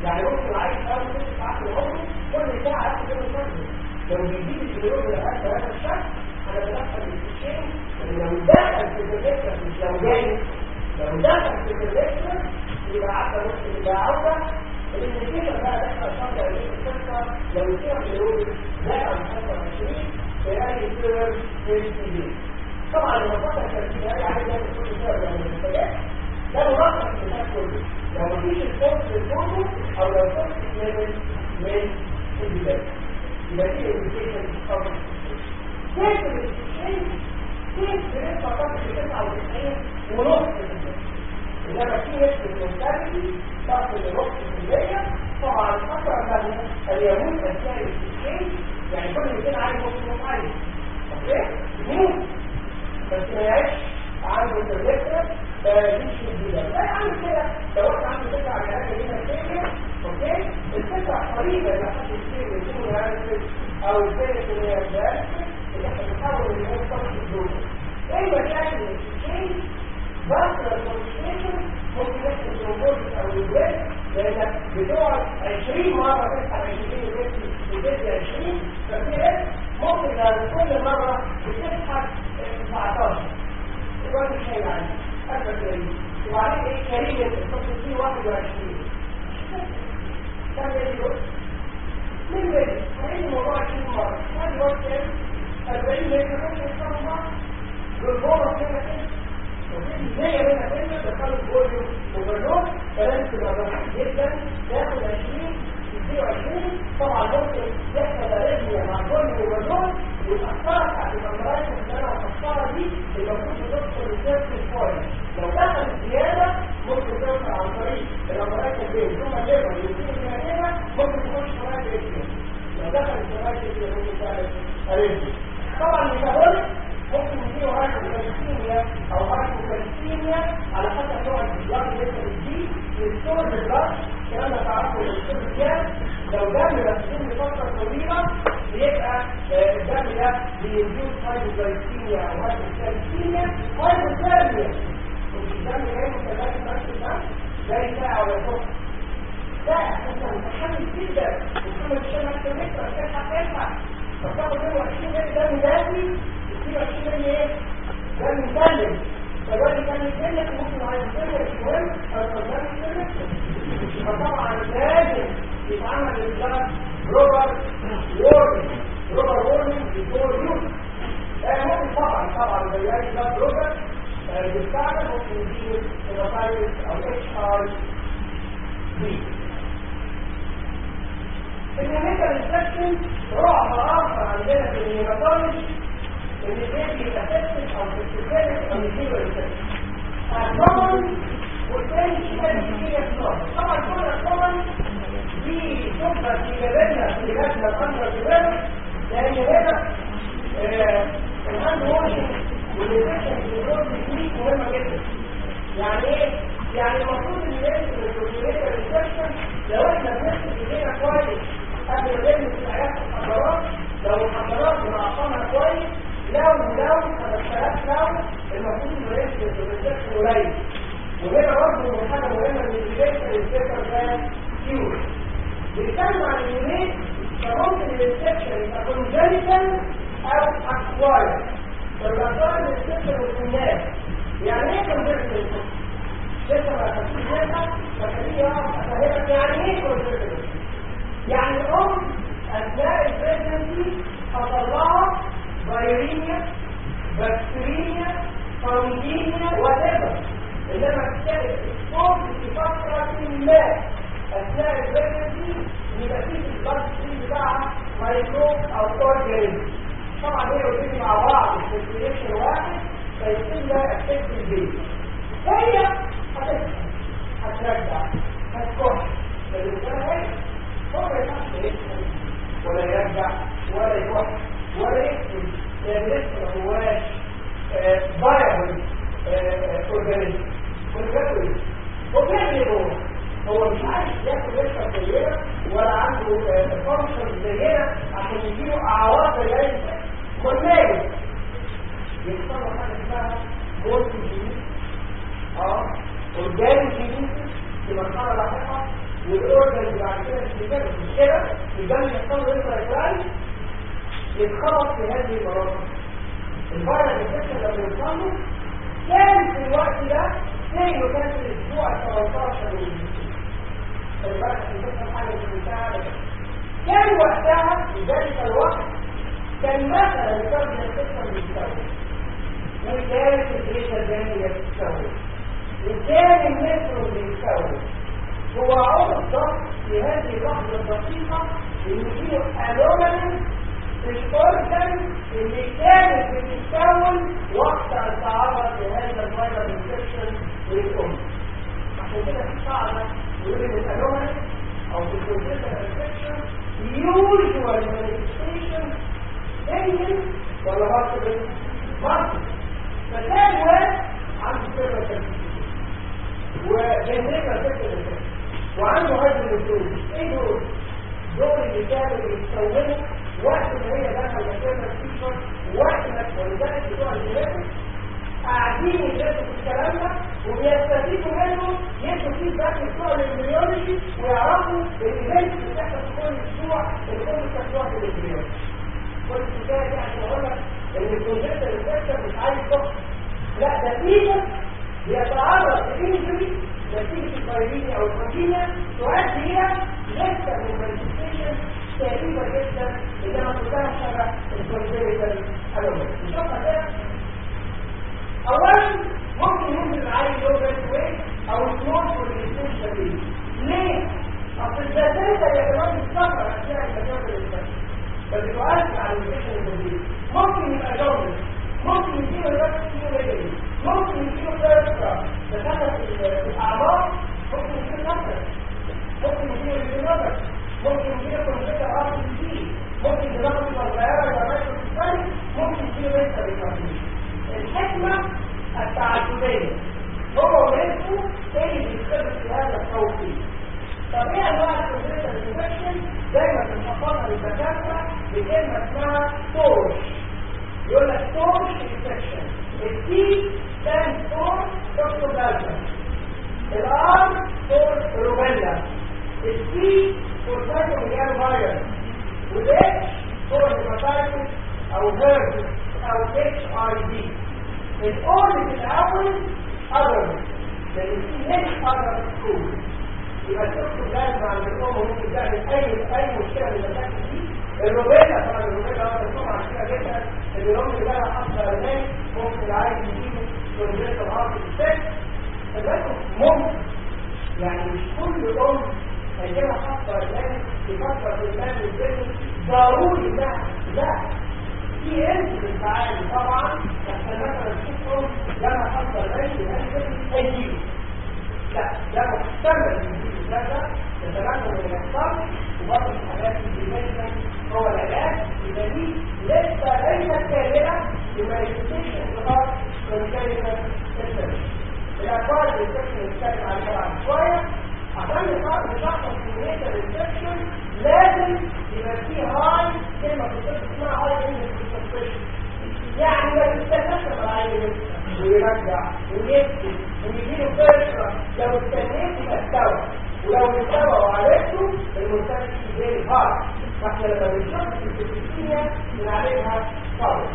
يعني ممكن عايز اول ست ساعات من عمره كل ساعه ياخد منه شكل لو بيجيب الكيلو لغايه هذا الشكل انا بدخل الشيء لو دخل في الفكره مش لو جاي لو دخل في الفكره يبقى عدى نص يبقى عوده الانتيكيشن بقى دخل شهر 20 6 لو يصير كيلو دخل 25 فيلاقي يصير 20 طبعا لما فكر الترتيب هذا عايز يعمل كل سبب يعني المنتجات ده ملخص الكتاب كله لو مفيش الفورس للفوتو او لو الفورس ليفل من البدايه يبقى دي الانديكيشن طبعا كيف الانديكيشن كيف بنسبه فقط 99 ونص انما في نسبه المنتجي تصل لنص في المية طبعا اكثر من اليهود اثناء الانديكيشن يعني كل 200 عايز نص نص عايز اوكي؟ مين؟ بس ما يعيش عنده الريسك مش جديدة لا عامل كده لو انت عندك فكرة عن الحاجة دي نفسية اوكي الفكرة قريبة لحد الشيء اللي يكون هارسل او الفكرة اللي هي الهارسل اللي احنا بنحاول ان هي تصل الدور ايه مشاكل الشيء بس الكونسيشن ممكن يحصل ترومبوزيس او الويت لانك بتقعد 20 مرة تفتح 20 وتدي وتدي 20 ففي ممكن لو كل مرة بتسحب 19 يبقى مش شيء عندي أكبر كريم وبعدين إيه كريم الفصل فيه 21 كم يجي وقت؟ من بدي هنعيد الموضوع 20 مرة هذه وقت كام؟ 40 متر ممكن يحصل مرة بالبورة كده كده زي ما انا كنا دخلت فوليوم اوفرلود فلازم تبقى ضعيف جدا تاخد 20 22 طبعا ممكن يحصل اريثميا مع الفوليوم اوفرلود والأخطار بتاعت الأمراض اللي أنا الأخطار دي المفروض تدخل السيرك الفويل لو دخل زيادة ممكن توصل عن طريق الأمراض البين ثم الليبر اللي يكون فيها كده ممكن تخش شمال الإسلام لو دخل شمال الإسلام ممكن تعمل أريثميا طبعا الميتابوليك ممكن يجيله هايبوكالسيميا أو هايبوكالسيميا على حسب نوع البلاد اللي انت بتجيه يستور بالبلاد الكلام ده تعرفه يستور كام لو دم مسؤول لفترة طويلة بيبقى الدم ده بيديوز هايبوكالسيميا او هايبوكالسيميا هايبوكالسيميا مش الدم جاي متلاقي نفس الدم جاي ساعة ولا صبح ساعة انت متحمل جدا وكل الشمال كمتر تلحق تلحق فتاخد 22 دم دافي يصير 20 ايه؟ دم مسلم فالوالد كان يسلك ممكن عايز يسلك المهم او تقدر يسلك فطبعا لازم يتعمل البلد روبر وورنينج روبر وورنينج بيفور يوز ممكن طبعا طبعا زي اي بلد روبر بيستعمل ممكن يجيب هيباتايتس او اتش ار بي النيميكال انفكشن رعب اخر عندنا في الهيباتولوجي ان البيبي يتفتت او تتفتت او يجيله انفكشن طبعا والتاني شمال الجنسية طبعا كل طبعا دي تبقى في جبالنا في بلادنا الأمر جبال لأن هنا الهاند واشنج والإنفكشن في الروز دي مهمة جدا يعني إيه؟ يعني المفروض إن لازم البروتينيتر انفكشن لو إحنا بنغسل إيدينا كويس قبل ما نلمس العيادة الحضارات لو الحضارات بنعقمها كويس لو لو 5000 لو المفروض إنه يغسل الانفكشن قليل وهنا برضه من حاجة مهمة ان الانفكشن الانفكشن ده كيور بيتكلم عن اليونيت فممكن الانفكشن يبقى كونجنتال او اكواير فالاكواير الانفكشن والكنات يعني ايه كونجنتال انفكشن؟ لسه ما خدتوش لسه فخليه يقف افهمك يعني ايه كونجنتال يعني الام اثناء البريجنسي حصل لها فيرينيا بكتيريا فانجينيا وات انما تشتغل الصوت في فترة ما اثناء البريجنسي يبقى فيه في البلد ستريم بتاعها مايكروب او اورجانيزم طبعا هي والاثنين مع بعض في سيركيليشن واحد فيتم ده افكت البيت هي هتفتح هترجع هتكح فالانسان هي هو ما ينفعش يدخل ولا يرجع ولا يكح ولا يكتب لان لسه ما هواش فايبل اورجانيزم والجدول وبيعمل هو هو مش عايز ياكل يشرب زينا ولا عنده فانكشن زينا عشان يجيله اعراض زي اي والمالي يحصل له حاجه اسمها مورفو جينيس اه اورجانيك جينيس في مرحله لاحقه والاورجان اورجنز بعد كده مش كده مش كده الدم يحصل له انترايترايز يتخبط في هذه المناطق الفيروس انفكشن لما يوصل له كان في الوقت ده زي ما كان في الاسبوع 18 من الفيروس انفكشن حاجه في المساعده كان وقتها في ذلك الوقت كان مثلا الفرد الانفكشن بيتسوي وكانت الجيش الجانبية بتتسوي وكان المترو بيتسوي هو عمر الضغط في هذه اللحظة الدقيقة اللي فيه ألومنين في الأورجن اللي كانت بتتكون وقت أن تعرض لهذا الفيروس انفكشن للأم عشان كده في قاعدة يقول إن الألومنين أو في الكونتيشن انفكشن usual manifestation engine ولا ماركتنج ماركتنج فكان واحد عنده سيرفر وجنريتر سيرفر وعنده هايدر الكترون ايه دول؟ دول اللي كانوا بيتكونوا وقت ما هي دخل مكانها فيشر وقت ما ولذلك بتوع الجنريتر قاعدين يدرسوا في الكلام ده وبيستفيدوا منه يدوا فيه باك بتوع الامبريولوجي ويعرفوا الايفنت اللي بتحصل في كل اسبوع اللي هم بتحصل في الامبريولوجي كل الحكايه دي عشان اقول لك ان الكونجكتر الفكتر مش عايز تخطر لا ده فيه بيتعرض لانجري نتيجه الفيروسية او البروتينيا تؤدي الى لسه من المانيفستيشن تقريبا جدا انما كلها شبه الكونجكتر الومنت نشوفها كده اولا ممكن ينزل العيل لو بيت ويت او سمول والريسيشن شديد ليه؟ اصل الجاذبيه يا جماعه السفر اثناء المجال الانسان فبتؤثر على الريسيشن الجديد ممكن يبقى جوز ممكن يجيله الوقت فيه رجلي ممكن يجيله فرصة تدخل في الأعمار ممكن يجيله نفس ممكن يجيله الجنوبة ممكن يجيله كمبيوتر ار بي سي ممكن يضغط الغيارة جماعة الثاني ممكن يجيله لسه بالتنفيذ الحكمة التعددية هو ونفسه ايه اللي بيتخبط في هذا التوقيت طب ايه انواع الكمبيوتر انفكشن دايما بنحطها للدكاتره بكلمه اسمها تورش يقول لك تورش انفكشن التي ستاند فور توكسوبلازما الار فور روبيلا السي فور سايتوميجال فيروس والاتش فور هيباتايتس او هيربس او اتش اي دي الاول في الاول اذر لان في ناس اذر سكول يبقى الطفل لازم عند الام ممكن تعمل اي اي مشكله من المشاكل دي الروبيلا طبعا الروبيلا هو طبعا كده جدا ان الام اللي بقى حاطه هناك ممكن عايز يجيبه كونجكت الهارت ستيك فده ممكن يعني مش كل ام هيجيبها حاطه هناك تفكر في المال والبيت ضروري ده لا في انت بالتعالي طبعا عشان مثلا تشوف ام لما حاطه هناك هيجيبه لا ده محتمل يجيب كذا يتمكن من الاحصاء وبرضه الحاجات الجينيه هو العلاج يبقى دي لسه ليست كامله لمانيفستيشن لغايه كونتينر سيستم الاكواد الانفكشن نتكلم عليها بعد شويه عشان نشخص كميه الانفكشن لازم يبقى فيه هاي كلمه في الطب اسمها هاي انفكشن يعني ما تستناش العين ويرجع ويبكي ويجيله فرصة لو استنيت يبقى استوى ولو استوى وعرفته المستشفى زي الهارت فاحنا لما بنشوف السكسكينيا بنعملها صالح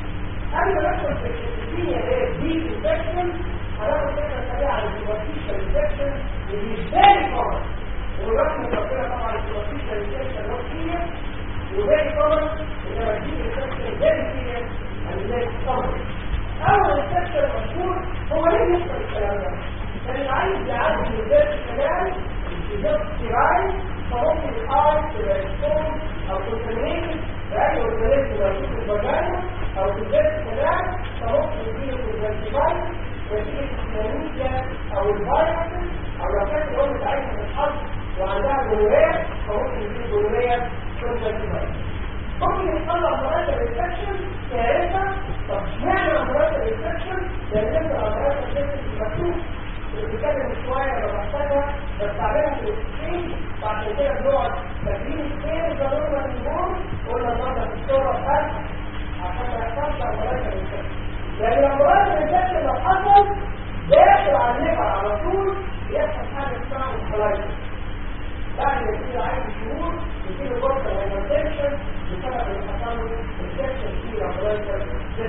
قبل ما ندخل في السكسكينيا اللي هي الديب انفكشن هناخد فكره سريعه عن السوبرفيشال انفكشن اللي مش فيري كومن ورغم ربنا طبعا السوبرفيشال انفكشن هو سيريس وفيري كومن انما الديب انفكشن فيري سيريس and كومن اول السكتر المشهور هو ليه يحصل الكلام ده كان العين يعدي من ذات الكلام الجزء السيراي فممكن الاي تبقى اكسبوز او كونتامينيتد باي اورجانيزم لو شوف الفاجانا او في ذات الكلام فممكن يجيله كونتامينيتد نتيجه الكلاميديا او الفيروس او لو كانت الام بتاعتها في الحظ وعندها جلوريا فممكن يجيله جلوريا كونتامينيتد ممكن يطلع مرات الانفكشن كارثه طب اشمعنى امراض الانفكشن لان انت امراض الانفكشن مكتوب بنتكلم شويه لو محتاجها بس عليها في الاكسشينج فعشان كده بنقعد فاكرين ايه ضروره النمور قلنا النهارده في الصوره الثالثه عشان ما يحصلش امراض الانفكشن لان امراض الانفكشن لو حصل داخل على الليفر على طول يحصل حاجه اسمها انفلايتس بعد ما يجي عايز شهور يجي له فرصه للهايبرتنشن بسبب ان حصل له انفكشن في الابرايتر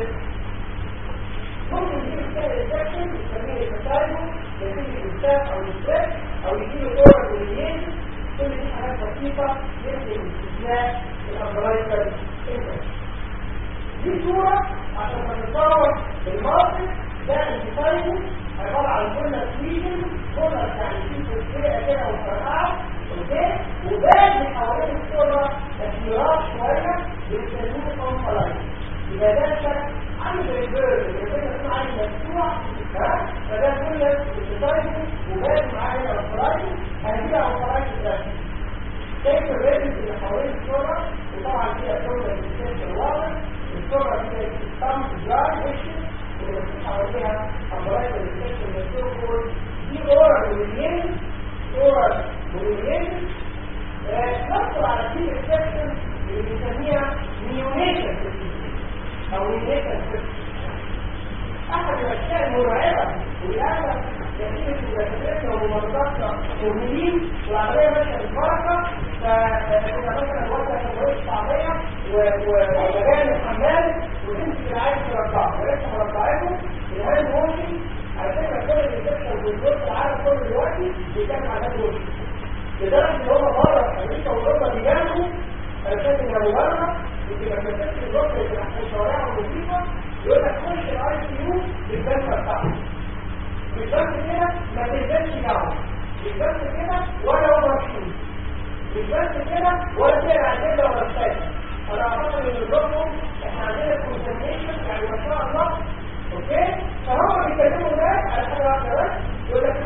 ممكن يجي له سائل انفكشن يسميه التسايبو يجي له الستاف او الستريس او يجي له دور كوليين كل دي حاجات بسيطه يمكن استثناء الابرايتر انفكشن دي صوره عشان تتصور الموقف ده انتسايبو عباره عن كل سويشن كل يعني في تسويه كده وفرقعه اوكي وباقي حوالين الصوره تكبيرات شويه بيسموه كونفلايت يبقى ده شكل عامل زي البيرد اللي كنا عامل مفتوح ها فده كل الديزاين وباقي معانا الفرايت هنجيبها الفرايت ده شايف الريدز اللي حوالين الصوره وطبعا فيها صوره السيستم واضح الصوره فيها ستامب دراي ويشن واللي حواليها الفرايت السيستم السيستم دي اورا مليين اورا مليين نحصل على دي السيستم اللي بنسميها نيونيشن او نيونيشن احد الاشياء المرعبه والاغلب كثير من الدكاتره وممرضات مهمين والعمليه ماشيه بالبركه فاذا مثلا وضع تمويل الشعبيه ومجال الحمال وتمسك العين تربعه ولسه مربعته الهاند ووشنج على فكره كل الانفكشن والجزء العالم كله دلوقتي بيتكلم عن الهاند ووشنج لدرجه ان هم بره في امريكا واوروبا بيجانبوا انا شايف ان بره يمكن لما تمسك الركن اللي تحت الشوارع والموسيقى يقول لك خش الاي سي يو بالجلسه بتاعته مش بس كده ما تنزلش جوه مش بس كده ولا اوفر شوت مش بس كده ولا تقرا كده ولا تشتغل انا اعتقد ان الركن احنا عندنا كونسنتريشن يعني ما شاء الله اوكي فهم بيتكلموا ده على حاجه واحده بس يقول لك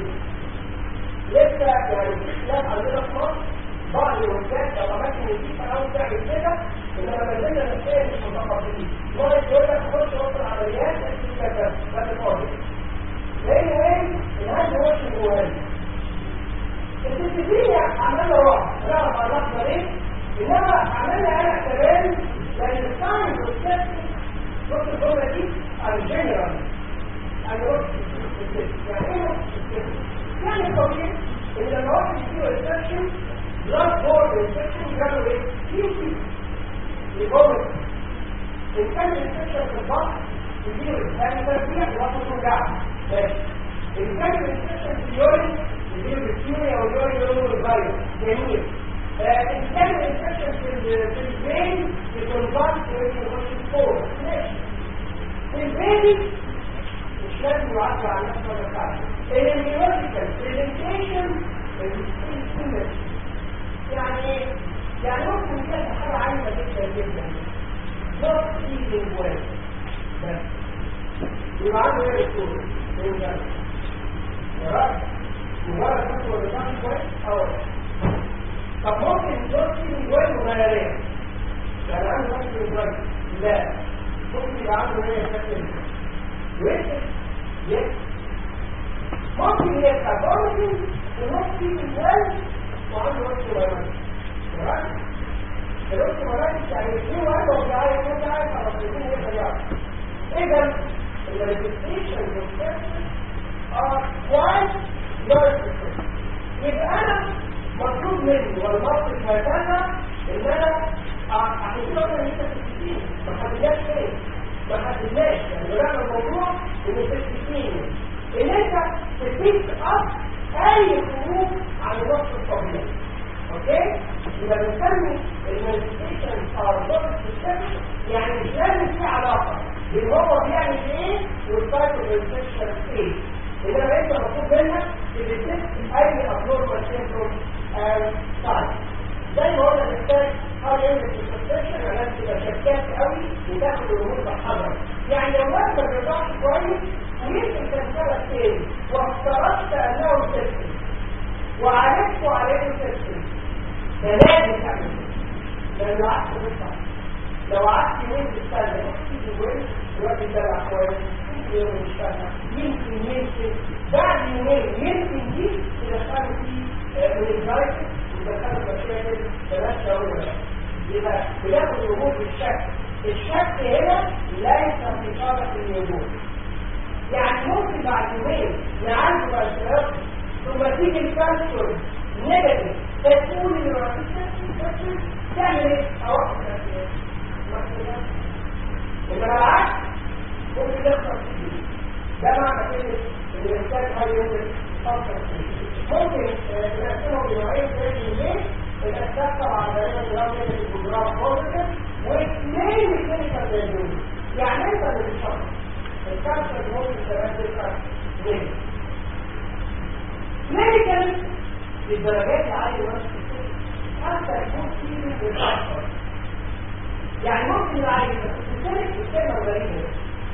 لسه يعني في خلاف عندنا في مصر بعض الوكالات او اماكن الجيش حاول تعمل كده انما ما زلنا نفسيا مش متقبلين واحد يقول لك خش وسط العمليات انت كذا ده فاضي لان ايه الهاند وش جوه التسجيل عملنا راحه لا ما لحظه ليه انما عملنا انا كمان لان الساينس والسيستم بص الجمله دي على الجنرال انا يعني ايه يعني الطبيعي ان لما واحد يجيله انفكشن بلاد بورد انفكشن يعملوا ايه؟ يمشي يقوم ان كان الانفكشن في البطن يجيله الثاني تربيع وياخد وجع ماشي ان كان الانفكشن في اليورين يجيله البكتيريا واليورين يقولوا الفيروس جميل ان كان الانفكشن في في البرين يكون يخش الفور ماشي في البيبي مش لازم يعبر عن نفسه ولا بتاعته النيورولوجيكال برزنتيشن يعني يعني ممكن يكون حاجه عاليه جدا جدا not feeling well بس يبقى عنده ايه الدكتور؟ ايه ده؟ يا راجل مجرد بس هو بيفهم كويس اه طب ممكن not feeling well وملاريا يعني عنده not feeling well لا ممكن يبقى عنده ايه شكل ويكتب يس ممكن يبقى ممكن ينط في الجهاز وعنده وقت ويرد تمام الوقت ويرد يعني ايه وقت ومش عارف انت عارف على التليفون ايه خيار اذا الريجستريشن والسيستم ار كويس نورس يبقى انا مطلوب مني والمصرف هكذا ان انا عشان كده قلنا ان انت تستفيد ما حددناش ايه ما حددناش يعني بدأنا الموضوع ان تستفيد ان انت تبيك اب اي خروج عن النص الطبيعي اوكي يبقى بنسمي المانيفستيشن ار نوت سيستم يعني مش لازم في علاقه بين هو بيعمل ايه والسايكل انفكشن ايه انما انت مطلوب منك تديتكت اي ابنورمال سيمبتوم اند ساين زي ما قلنا محتاج هاي يونت انفكشن على تبقى شكاك قوي وتاخد الامور بحذر يعني لو ما بترضاش كويس ويمكن تنسبك تاني وافترضت انه سيستم وعرفت عليه سيستم فلازم تعمل لان لو قعدت بصح لو قعدت يومين تستنى تيجي يومين الوقت ده كويس يوم تستنى يمكن يمكن بعد يومين يمكن دي تدخلوا فيه مينيزايتس وتدخلوا مشاكل بلاش شعور يبقى بياخد الوجود بالشك الشك هنا ليس في صالح الوجود يعني ممكن بعد يومين نعالج الاشتراك ثم تيجي الكانسر نيجاتيف ممكن كمان تبقى نيجاتيف ميديكال للدرجات العالية حتى يكون فيه بالأكثر يعني ممكن العالية تختلف الكلمة غريبة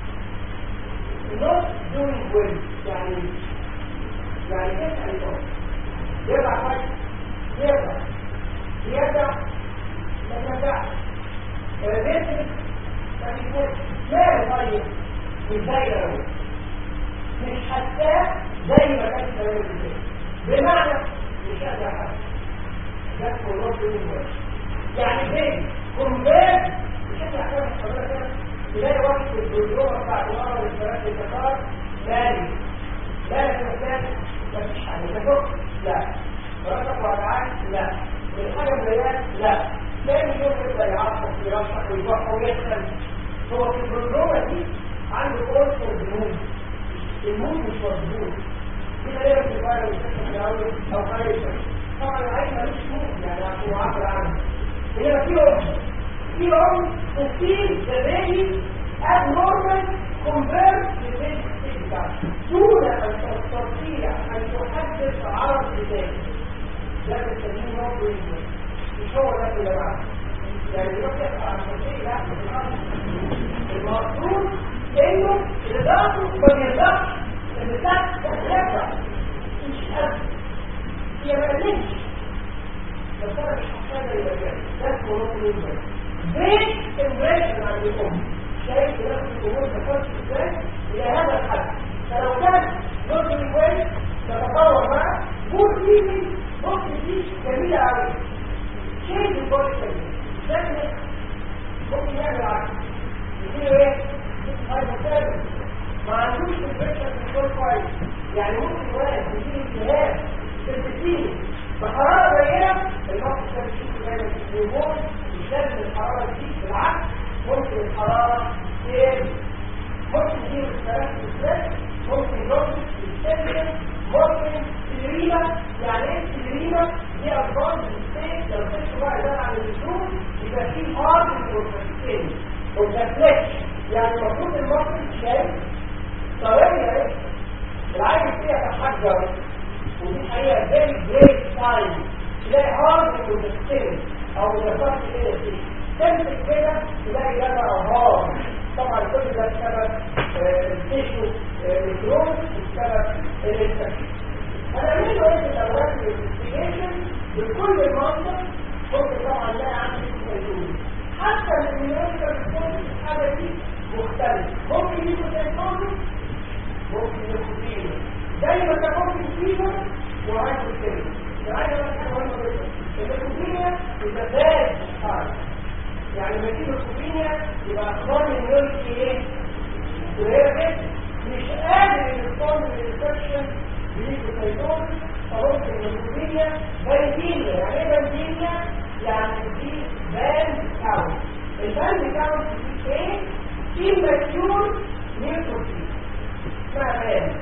not doing well يعني يعني تسعى الأرض يرجع فجأة يرجع يرجع ما يرجعش بيتك ما بيكونش ماله طيب مش زي الأول مش حساس زي ما كان الكلام اللي بمعنى مش قادر حاجه ده كله بيقول يعني زي كومبير مش قادر حاجه حضرتك تلاقي واحد في الدكتور بتاع الورا والثلاث الكفار مالي لا لا كمان مفيش حاجه تفك لا مراتك وجعان لا الحاجه مضايقاك لا تاني يوم يبدا يعصب ويرشح ويروح ويدخل هو في البروجرامه دي عنده قرص الجنون الموت مش مظبوط في غير في الفاير والسكن الاول او فاير طبعا العين ملوش موت يعني عشان يعبر عنه هنا في ام في ام تسيب ذبابي abnormal compared to the basic دون ان تستطيع ان تحدث عرض لذلك ده بنسميه نوع مش هو ده اللي بعده يعني يروح يقطع عن الشيء لا المفروض انه الضغط ما بيرضاش ان تحت تتلفع مش قادر هي ما قالتش بس انا مش محتاجه يبقى كده ده اسمه نقطه يوزر بيت امبريشن عن الام شايف نفس الامور تخش ازاي الى هذا الحد فلو كان نقطه كويس تتطور معاه بص دي بص دي جميله قوي شيء البودي لكن ممكن يعمل عكس يصير ايه؟ هايبوثيرمي ما عندوش البريشر كنترول كويس يعني ممكن واحد يجيله التهاب في البسين بحراره قليله الموقف ده بيشوفه دايما في الهرمون مش لازم الحراره تزيد بالعكس ممكن الحراره تقل ممكن يجيله الثلاث ستريس ممكن يضغط يستخدم ممكن تدريبه يعني ايه تدريبه دي ارقام الستيت لو كنت بقى ده عن الجسوم يبقى في هارد والتفكير والتفكير يعني المفروض المصري شايف طوالي اهي العين فيها تحجر ودي حقيقه فيري جريت ساين تلاقي هارد والتفكير او مدفعش كده تمسك كده تلاقي ده هارد طبعا كل ده بسبب التيشو ميكروب بسبب الانفكشن هنعمل له ايه الاوراق الانفستيجيشن بكل المنطق ممكن طبعا نلاقي عندي سيتوز حتى الاميونيكال ريسبونس الحاجه دي مختلف ممكن يكون سيتوز ممكن يكون فينا زي ما انت ممكن فينا وعايز كده عايز اقول حاجه مهمه جدا الكوفينيا يبقى زاد حاجه يعني لما تيجي الكوفينيا يبقى اخبار النيورك ايه؟ قليله مش قادر يرسل للانفكشن بليكوسايتوز فممكن الكوفينيا بايدينيا يعني ايه بايدينيا؟ يعني دي بان كاونت البان كاونت دي ايه؟ immature نيوتروفيل اسمها بان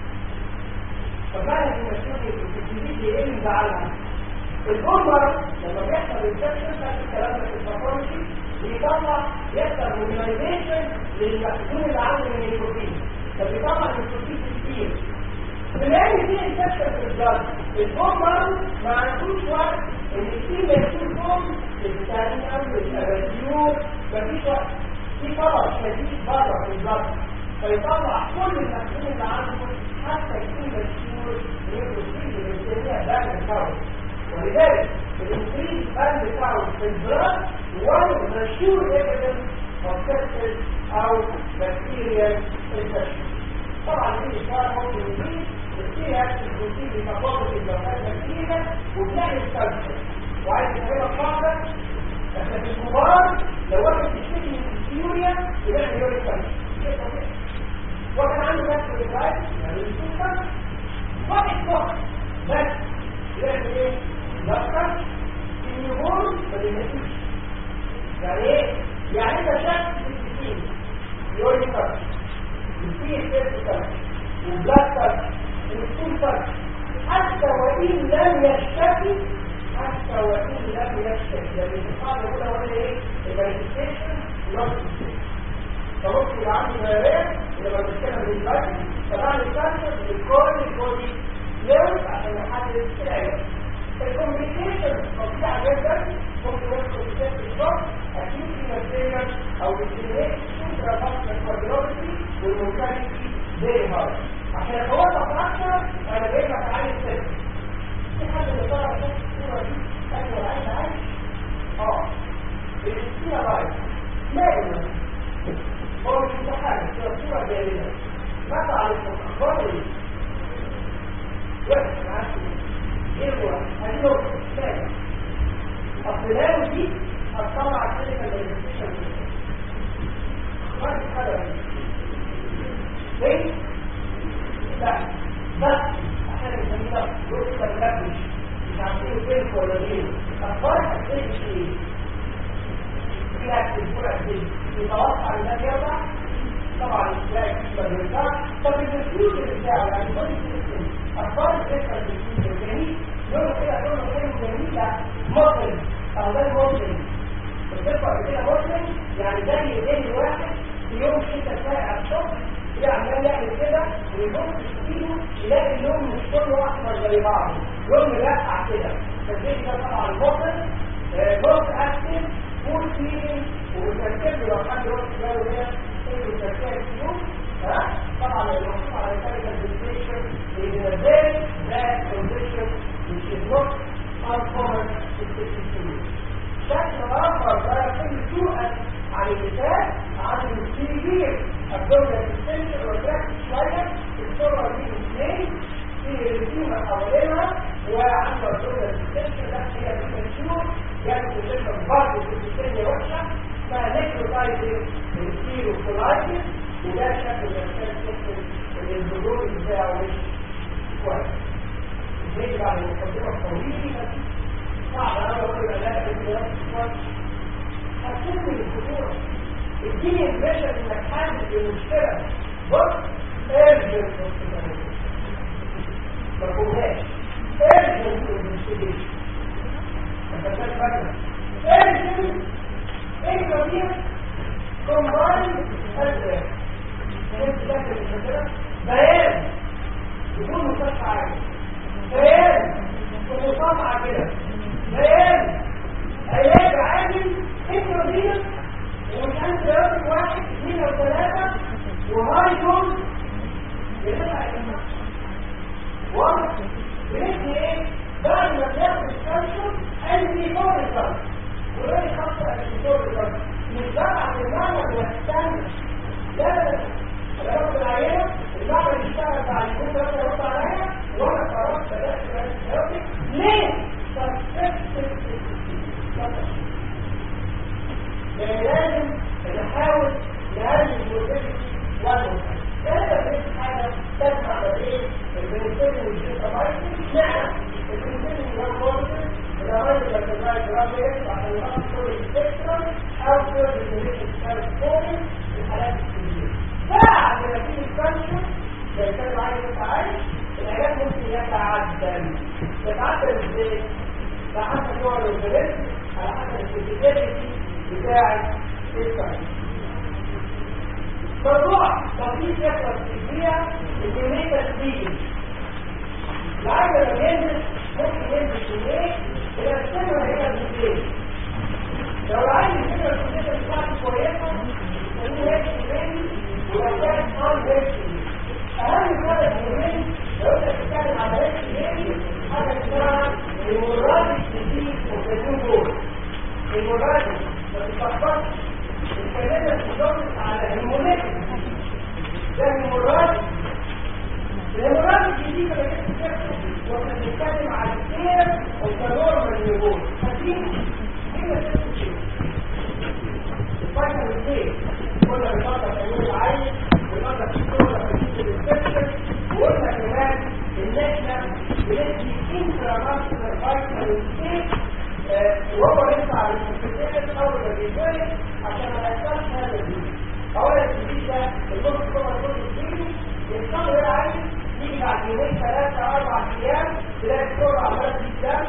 فبان المشهور الكوفينيا دي ايه اللي مزعلها؟ الجمر لما بيحصل انفكشن بتاعت الكلام ده في الباثولوجي بيطلع يحصل مونيمايزيشن للمحسون اللي عنده من النيكوتين فبيطلع النيكوتين كتير بما ان في انفكشن في الجلد الجمر ما عندوش وقت ان في محسون فوم الثاني الراديو مفيش وقت في طلب شديد بره في الجلد فيطلع كل المحسون اللي عنده حتى يكون مشهور نيكوتين اللي بنسميها باك الكاونت ولذلك الانكريز بان بتاعه في البلاد one of the sure evidence of sepsis او bacterial infection طبعا دي اشاره ممكن يزيد بتصير اكشن بروتين بتفاضل الجوهرات البكتيريا وبنعمل كالسيوم وعايز نفهمها قاعده احنا في الكبار لو واحد بيشتكي من السيوريا يبقى يوريك كالسيوم واحد عنده نفس الجهاز يعني السكر واحد فقط بس يعمل ايه؟ يفكر النيورون ما بيمشيش يعني ايه؟ يعني انت شك في السكين يقول لي فرق الفيه سيرت فرق والبلاك فرق والسكين فرق حتى وإن لم يشتكي حتى وإن لم يشتكي لأن الصعب هنا هو ايه؟ المانيفستيشن نوت فممكن يبقى عندي ملاريا لما بنتكلم بالبلد فبعمل كانسر لكل البودي فلويد عشان نحدد العلاج الكومبليكيشن فظيعه جدا ممكن يدخل في سيستم الضغط اكيد في ماتيريال او بالجينيك انترافاسكولار كارديولوجي والمورتاليتي فيري هارد عشان اتوضح اكتر انا جايب لك عين السيستم في حد اللي طلع شاف الصوره دي ايوه عايز عايز اه السكينه رايت ماله هو مش متحرك هي صوره جايه ماذا على الاخبار وحش معاك ايه هو هنقول ماله اصل لو دي هتطلع السيليكال ريزيستيشن ما في حاجه ليه؟ لا بس عشان نسميها جزء ملبش مش عارفين فين ولا غيره اخبار هتسيب ايه؟ فيها تنفع يتوقع ان ده يرجع طبعا تلاقي فيه ما بيرجعش طب الفيوتشر بتاعه يعني كل السيستم اخبار الفكره الفيوتشر جميل لونه كده لونه كده جميله مصري او ده المصري الفكره كده مصري يعني زي زي واحد في يوم كده ساعه الصبح كده عمال يعمل كده ويبص في ايده يلاقي اللون مش كله احمر زي بعضه لون مرقع كده فالزيت ده طبعا مصري بوست اكتف فول فيلينج وبتركب له لو حد واخد باله هنا ايه بتركب فيهم ها طبعا المحطوط على الكاريكال ديستيشن is a very bad condition which is not uncommon in the شكل اخر بقى كل سوءا عن المثال عن السيفير abdominal extension وتراكت شويه الصوره دي اثنين في الرسيمه حوالينها وعنده abdominal extension لا هي بتنشور يعني بتشرب برضه في السنة وحشة اسمها نيكروتايزنج الكيلو كولايتس وده شكل من اشكال السيستم اللي البذور بتاعه مش كويس. نيجي بعد المقدمة الطويلة صعب انا اقول العلاج بالكلام كويس. هتسيب من الخطورة. اديني البشر انك حامل المشكلة بص ارجل ما تقولهاش ارجل investigation Everything in Korea combined as بيان يكون مستشفى عالي بيان ومصنع كده بيان علاج عادي انترودينس ومش انت راجل واحد اثنين او ثلاثة وهاي دوز بيدفع واضح بنحكي ايه بعد ما بناخد الكالسيوم انتي فوريكال وليه خاصة انتي فوريكال مش بقى المعنى واستنى لا لا لا انا باخد العينة المعنى بيشتغل بعد يوم ثلاثة يرد عليا وانا خلاص بدأت الانتي ليه؟ يعني لازم نحاول نقلل الموتيلتي والموتيلتي هذا بس حاجة تسمع ما بين البنسلين والجيتامايسين نعم البنسلين والموتيلتي الأمراض اللي بتبقى جرافيك عشان يحط كل السبيكترم أو كل الجنريشن سكالفورين في الحالات الكبيرة بعد ما تيجي الكالسيوم زي كان عايز انت عايز العلاج ممكن يتعدل يتعدل ازاي؟ على حسب نوع الاورجانيزم على حسب السنسيتيفيتي بتاعت الكالسيوم موضوع بسيط يخلص فيها الكمية تسليم العجلة لما ينزل ممكن ينزل كمية إلى السنة هي الكمية لو العين الفكرة الكمية بتاعته كويسة إنه يكفي تاني ولو كانت صار يكفي أهم حاجة الكمية لو أنت بتتكلم عن علاج كمية حاجة اسمها المراد الجديد وكتوب جول المراد ما تتفقدش اتكلمنا في الضغط على هرمونات ده هرمونات الهرمونات الجديدة اللي كانت بتحصل واحنا بنتكلم على السير والنورمال نيوبول فاكرين هنا نفس الشيء الفاينل السير قلنا بنقدر تعمل العين بنقدر تشتغل في الانسبشن وقلنا كمان ان احنا بندي انتراماسكولار فايتامين سي وهو ينفع للمستشفيات اول ما بيتولد عشان ما يحصلش هذا الجديد اولا الجديد ده النص طبعا كل الجديد يحصل له عين يجي بعد يومين ثلاثة أربع أيام تلاقي الصورة عمالة تجيب دم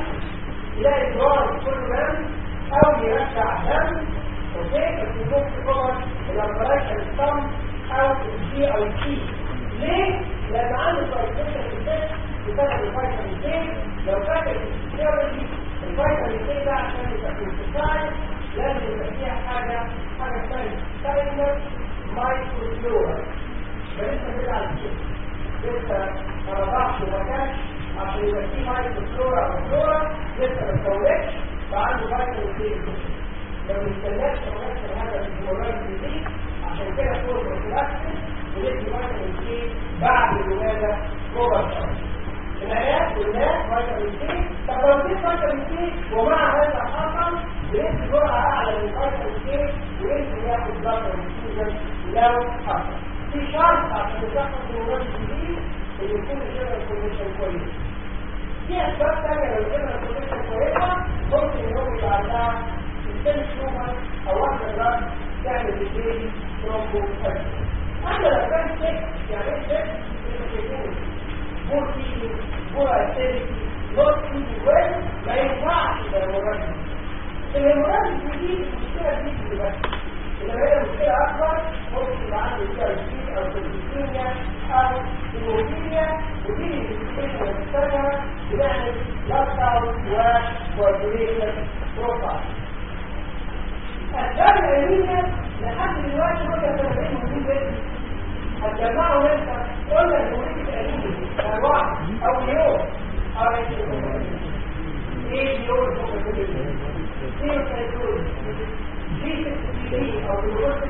تلاقي الجوار كله دم أو يرجع دم أوكي بس النص طبعا الامبراكشن الصم او السي او السي ليه؟ لان عنده فايتوشن في الجسم بسبب الفيتامين سي لو فاكر الفيزيولوجي الفيتامين سي ده عشان يبقى سنتسايد لازم يبقى فيها حاجه حاجه اسمها ستايلر مايكروفلورا ده لسه كده على الجسم لسه ما رضعش وما كانش عشان يبقى فيه مايكروفلورا او فلورا لسه ما اتكونتش فعنده فيتامين سي لو استناش تمثل هذا الهرمون دي عشان كده فوق البلاستيك ويدي فيتامين سي بعد الولاده مباشره العيال والناس فيتامين سي طب لو في فيتامين سي ومع هذا حصل بنسبه جرعه اعلى من فيتامين سي ويمكن ياخد فيتامين سي لو حصل في شرط عشان تحصل هرمون جديد ان يكون الجنرال كونديشن كويس في اسباب ثانيه لو الجنرال كونديشن كويسه ممكن يكون يبقى عندها السن شوفر او واحده جرام تعمل بالبيبي ترومبو اما لو كان سك يعني ايه سك يبقى شايفين بور فيديو بور اكتيفيتي لوت فيديو وين ما ينفعش يبقى المراجع المراجع دي المشكله دي اللي بس إذا هي مشكلة أكبر ممكن يبقى عنده كارثين أو كارثينيا أو هيموفيليا ودي الانفكشن المستمرة بنعمل لوك داون وكوردينيشن بروفايل. أسباب الأنيميا لحد دلوقتي ممكن تنبيه موجود جدا. هتجمعوا امتى؟ قلنا المريض الأنيميا أنواع أو يوم أو ايه يوم ممكن تكون ايه او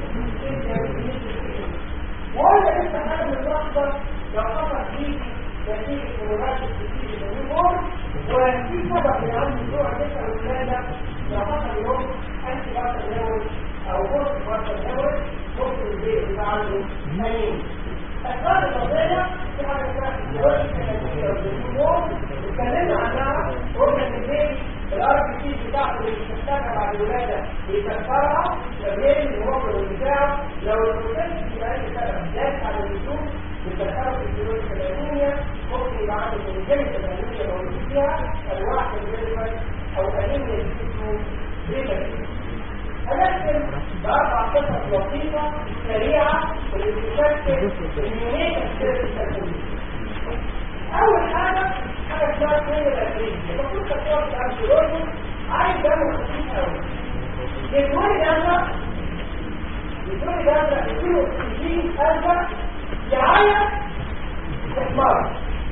ولا لسه حاجه من اللحظه لو حصل فيه نتيجه مناقشه كتير من الامور وفي سبب من عند الجوع لسه الولاده لو حصل يوم انت بقى تناول او غرفه بقى تناول ممكن البيت يبقى عنده ثانيين اسباب القضيه في حاجه اسمها فيزيولوجيكال اتكلمنا عنها قلنا ان البيت الار بي سي بتاعته اللي بتشتغل بعد الولاده بيكسرها فبين الوقت بتاعه لو البروتين يبقى لي سبب زاد على اللزوم بتدخله في الجلوس الانيميا ممكن يبقى عنده كونجنت الانيميا موجود فيها انواع كونجنت او انيميا اسمه بريمر هنختم باربع قصص لطيفه سريعه اللي بتشكل اليونيك سيرفيس اول حاجه حاجه اسمها سن الأكريم المفروض تكون في أنتيروجين عايز دم خفيف قوي يدوني دم يدوني دم يدوني أكسجين أزرق يعيط إحمار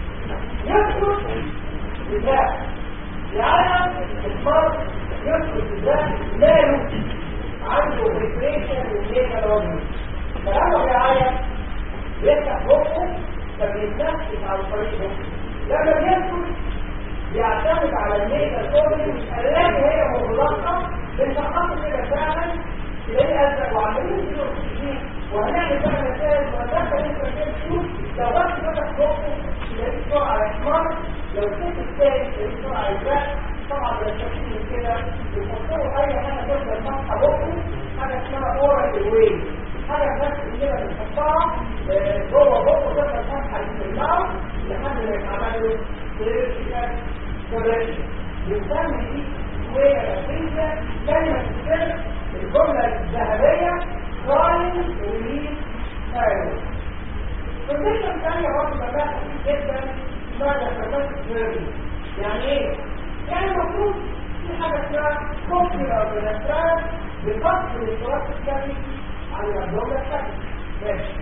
يسكت بالله يعيط إحمار يسكت بالله ماله عنده ريكريشن والليل الوجه فلما بيعيط يفتح بقه فبيتنفس عن طريق بقه لما بيدخل بيعتمد على الميزه الكوبري التي هي مغلقه بالتخصص كده فعلا تلاقيه ازرق وعمالين يديله اكسجين وهنعمل بقى مسائل وهتدخل انت تشوف لو بس فتح بقه تلاقيه بسرعه احمر لو سيب الثاني تلاقيه بسرعه ازرق طبعا بالتفكير من كده بيفكروا اي حاجه تفضل فاتحه بقه حاجه اسمها اورال ويل حاجه بس كده بنحطها جوه بقه تفضل فاتحه في الماوس لحد ما يتعمل له سيرفيكال كوريكشن بنسمي دي شويه لطيفه كلمه السر الجمله الذهبيه كرايم ريليف ثايرويد كونديشن ثانيه برضه بلاقيها كتير جدا اسمها ديفرنت سيرفي يعني ايه؟ يعني المفروض في حاجه اسمها كوكسيلر بنسترات بفصل التراث الكافي عن الابدومين الكافي ماشي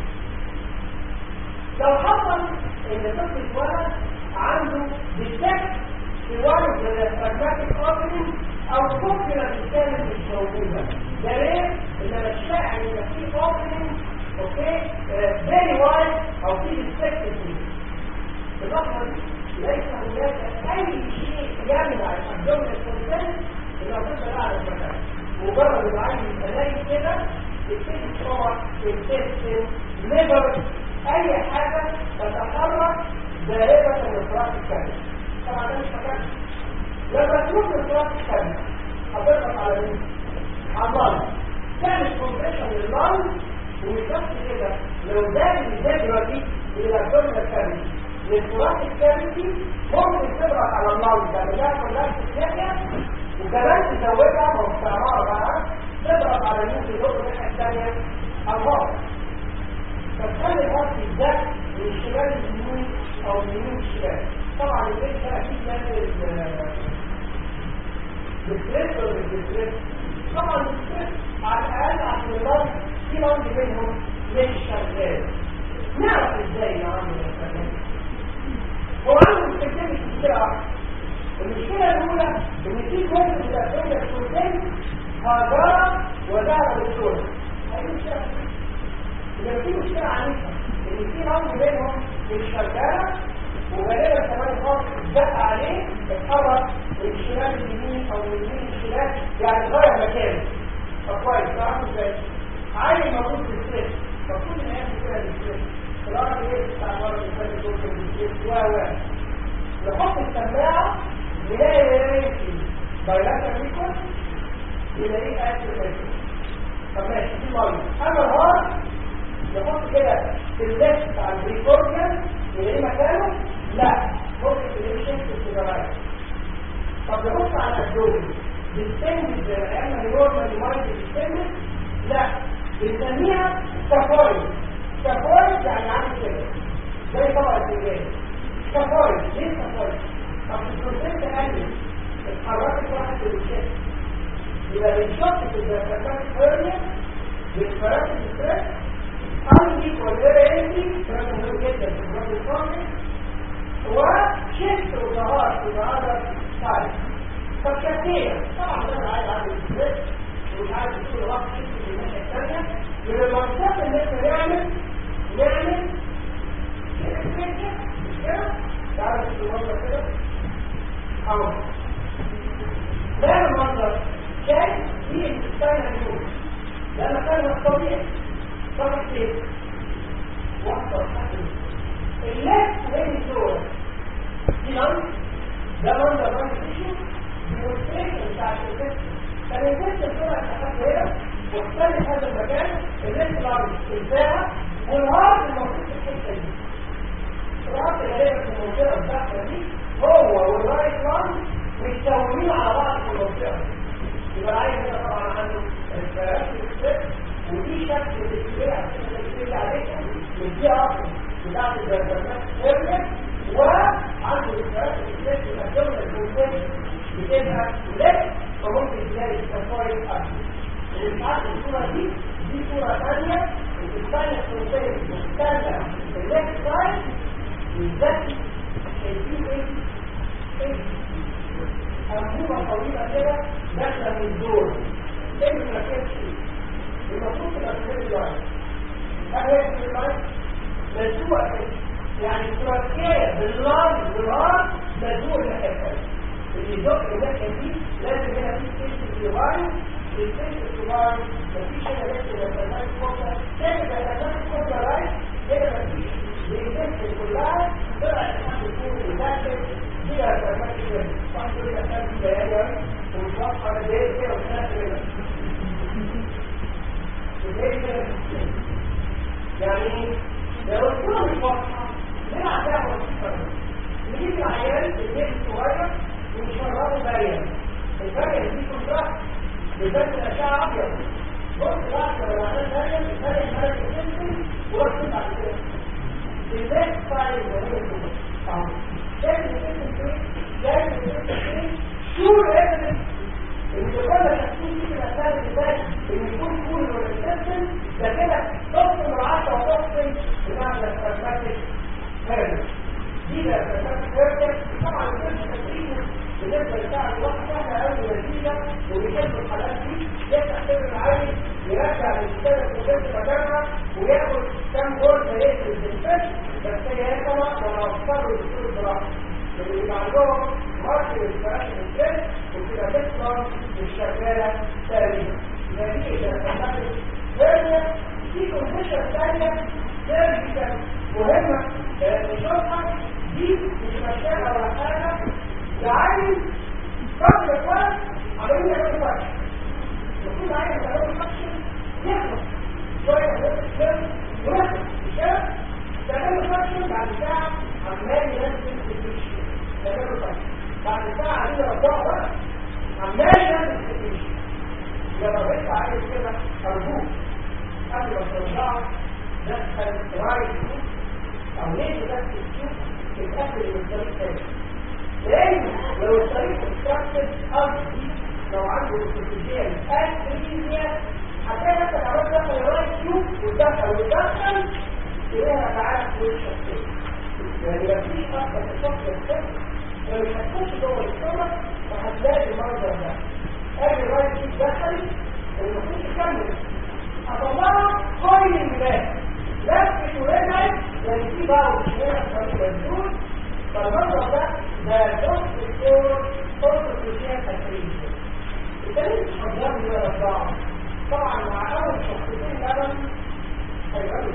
لو حصل ان طفل اتولد عنده ديتكت في واحد من البراجماتيك اوبننج او كوكسيلر بالكامل مش موجوده ده ليه؟ ان انا الشائع ان في اوبننج اوكي فيري وايد او في ديتكت فيه اللحظه دي ليس هناك اي شيء يمنع الابدومين كونسنت انه تفضل على المكان مجرد العين تلاقي كده يبتدي صور التستن ليفر اي حاجة تتحرك ذاهبة للفراغ الكامل طبعا ده مش مكان لما تروح للفراغ الكامل هتضغط على مين؟ على اللنج تعمل كومبريشن لللنج ومش بس كده لو زاد الزجرة دي من الابدومين الكامل للفراغ الكامل ممكن تضغط على اللنج ده بيحصل نفس الحاجة وكمان تزودها مستعمرة بقى تضغط على اليوم في النقطة الناحية الثانية الغاز فتخلي الغاز يتزق من الشمال لليمين او من اليمين للشمال طبعا البيت ده اكيد نازل بالستريس ولا بالستريس طبعا الستريس على الاقل عشان اللون في لون بينهم مش شغال نعرف ازاي يا عم هو عنده مشكلتين مش مشكله واحده المشكله الاولى ان في جزء من الادويه الكلين هاجر وذهب للدور يبقى في مشكله عنيفه ان في لون بينهم مش شغاله وغالبا كمان خالص الدق عليه اتحرك من الشمال لليمين او من اليمين للشمال يعني غير مكانه فكويس تعرفوا ازاي عالي موجود في الستريس فكل الناس كده الستريس الارض ايه بتاع المره اللي فاتت دول كان الستريس و و نحط السماعه نلاقي ايه بايلاتر ريكورد نلاقيه اكتر طب ماشي دي ميه اما الهارت نحط كده في الليفت بتاع الريكورديان نلاقيه مكانه لا ممكن تلاقيه شفت السيجارات طب نبص على الابدومين بتسند زي ما قلنا نورمال مايند بتسند لا بنسميها سافويد سافويد يعني عامل كده زي طبق السجاير سافويد ليه سافويد؟ طب البروسيس قلت اتحركت واحد في الشيست يبقى بنشط في الدراسات الثانيه بالفرق الستريس عندي كوليريتي كلام مهم جدا في الرد الصامت وشفت وظهرت في هذا الثالث فكثيرا طبعا انا عايز اعمل ستريس ومش عايز طول الوقت شفت في الناحيه الثانيه يبقى المنطقه ان احنا نعمل نعمل كده تعالى في المنظر كده اهو ده المنظر كان في الانسان اليوم لان كان الطبيعي طبعا ايه واحده الليفت وين دور دي لون ده منظر لون تيشو ديمونستريشن بتاع الانفكشن كان الانفكشن طلع تحت هنا واختلف هذا المكان الليفت لون انتهى والهارد الموجود في الحته دي الهارد غالبا في المنطقه الزحمه دي هو والرايت لون متساويين على بعض في المنطقه يبقى عايز هنا طبعا عنده الفراغ ودي شكل الاتجاه عشان الاتجاه عليها ودي اصل بتاعت البرنامج كامل وعنده الفراغ الاتجاه الأدوية الجنسية بتبقى لك فممكن تلاقي التفايل أكثر اللي عارف الصورة دي دي صورة ثانية الثانية الجنسية مستنى الليفت سايد بالذات شايفين ايه؟ ايه؟ أنبوبة طويلة كده داخلة من الدور ايه اللي مركبش المفروض تبقى في اللاين هل هي في اللاين؟ مزوع يعني تركية باللاين باللاين مزوع الناحية الثانية اللي يزق الناحية دي لازم هنا في سبيس في اللاين السبيس في اللاين مفيش هنا لسه الاساسات كوبلا تاني الاساسات كوبلا لاين هنا مفيش بيزيد كلها طلعت لحد الكون وداخل دي اساسات كده واحد يقول لك كان في بيان ومش واضحه قد ايه كده وكده يعني لو الصورة مش واضحة نلعب فيها وظيفة نجيب العيال البيت الصغير ونشربه مريم المريم دي كلها بالذات الأشعة أبيض بص بعد لو عملت مريم المريم مريم تنزل ورسم بعد كده البيت فايل وهي كده أهو شايف البيت فين شايف البيت فين شور ايفيدنس ان كل تحسين في الاسباب اللي فاتت ان يكون كل والانسان ده كده تفصل العشرة وتفصل بمعنى البراجماتيك هيرنس دي ده البراجماتيك هيرنس طبعا الكلمة تسريبه بالنسبة لساعة الوقت سهلة قوي ولذيذة وبيحب الحالات دي يفتح سر العين يرجع للكتابة الكتابة مكانها وياخد كام جول يقتل الانفكشن بس هي طبعا لما وصلوا للدكتور الجراحي اللي يبقى عندهم ماركر الفراش الانفكشن وتبقى تطلع مش شغالة تقريبا نتيجة البراجماتيك هيرنس في كونديشن ثانية سيرجيكال مهمة نشوفها دي مش مشكلة ولا حاجة يعني قبل الوقت عملية يعمل فرش المفروض عايز يعمل فرش يخلص شوية يخلص السر ويخلص الشاب تعمل فرش بعد ساعة عمال ينزل في الفيش تعمل فرش بعد ساعة عايز يرجعه بقى عمال ينزل في الفيش لما بس عايز كده أرجوك قبل ما والاستراتيجيه الاساسيه هتلاقي نفسك عملت تدخل الرايت كيوب وتدخل وتدخل تلاقيها تعالى في وشك يعني مفيش اكتر في الشخص الثاني لما هتخش جوه السمك وهتلاقي المنظر ده ادي الرايت كيوب دخلت المفروض تكمل هطلعها كل البلاد لفت ورجعت يعني في بقى وشويه طريقه الدول فالمنظر ده ده جزء الدور فرصه الوشيه تكريم التاريخ مش هتجمع ولا بعض طبعا مع اول شخصيتين لبن هيبقى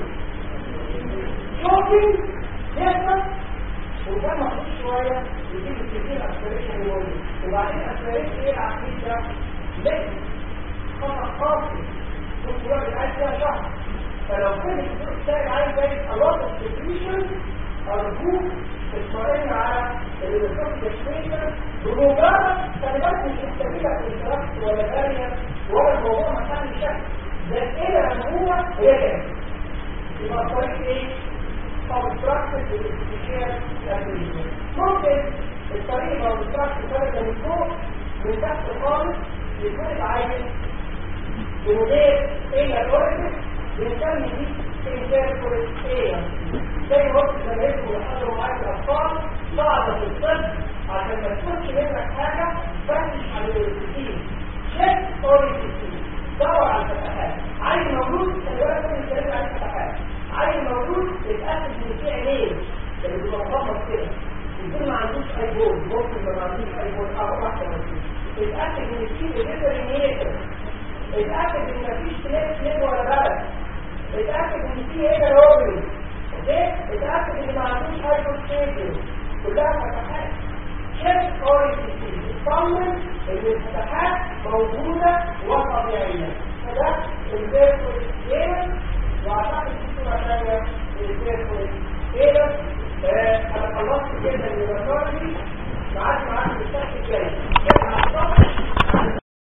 شوفي يحصل وكان مخصوص شويه يجيب الكثير اسبريشن يقول وبعدين اسبريشن ايه العقيد ده؟ ليه؟ خطأ قاسي كنت واحد عايز فيها شهر فلو كان الدكتور الثاني عايز زي الوقت السكريشن ارجوك تطمئن على الريسبشن بمجرد كلمات مش محتاجه انتراكت ولا بارير ولا الموضوع مكان الشكل ده كده لما هو رجع يبقى الطريق ايه؟ obstructed بالاتفاقية الأمريكية ممكن الطريق لو obstructed درجة من فوق من تحت خالص يكون العين بمدير إلى الأوريجن بنسمي دي انترفورس ايه زي وقت زمايلكم يحضروا معاك الأطفال صعبة في الطب عشان ما تكونش منك حاجة فتش على الأوريجن شيك أوريجن دور على الفتحات عين موجود خلي بالك من الكلام على الفتحات عين موجود اتأكد ان في عينين اللي بيبقى مغمض كده يكون ما عندوش ايبون ممكن ما عندوش ايبون او واحده بس اتأكد ان في ريفرينيتر اتأكد ان مفيش سليب سليب ولا بلد اتأكد ان في ايه روبري اوكي اتأكد ان ما عندوش هايبر ستيجن كلها فتحات شيك اورينتي اطمن ان الفتحات موجوده وطبيعيه فده الفيرتوال سكيل واعتقد في صوره ثانيه للفيرتوال سكيل انا خلصت كده اليونيفرسيتي معاك معاك الشكل الجاي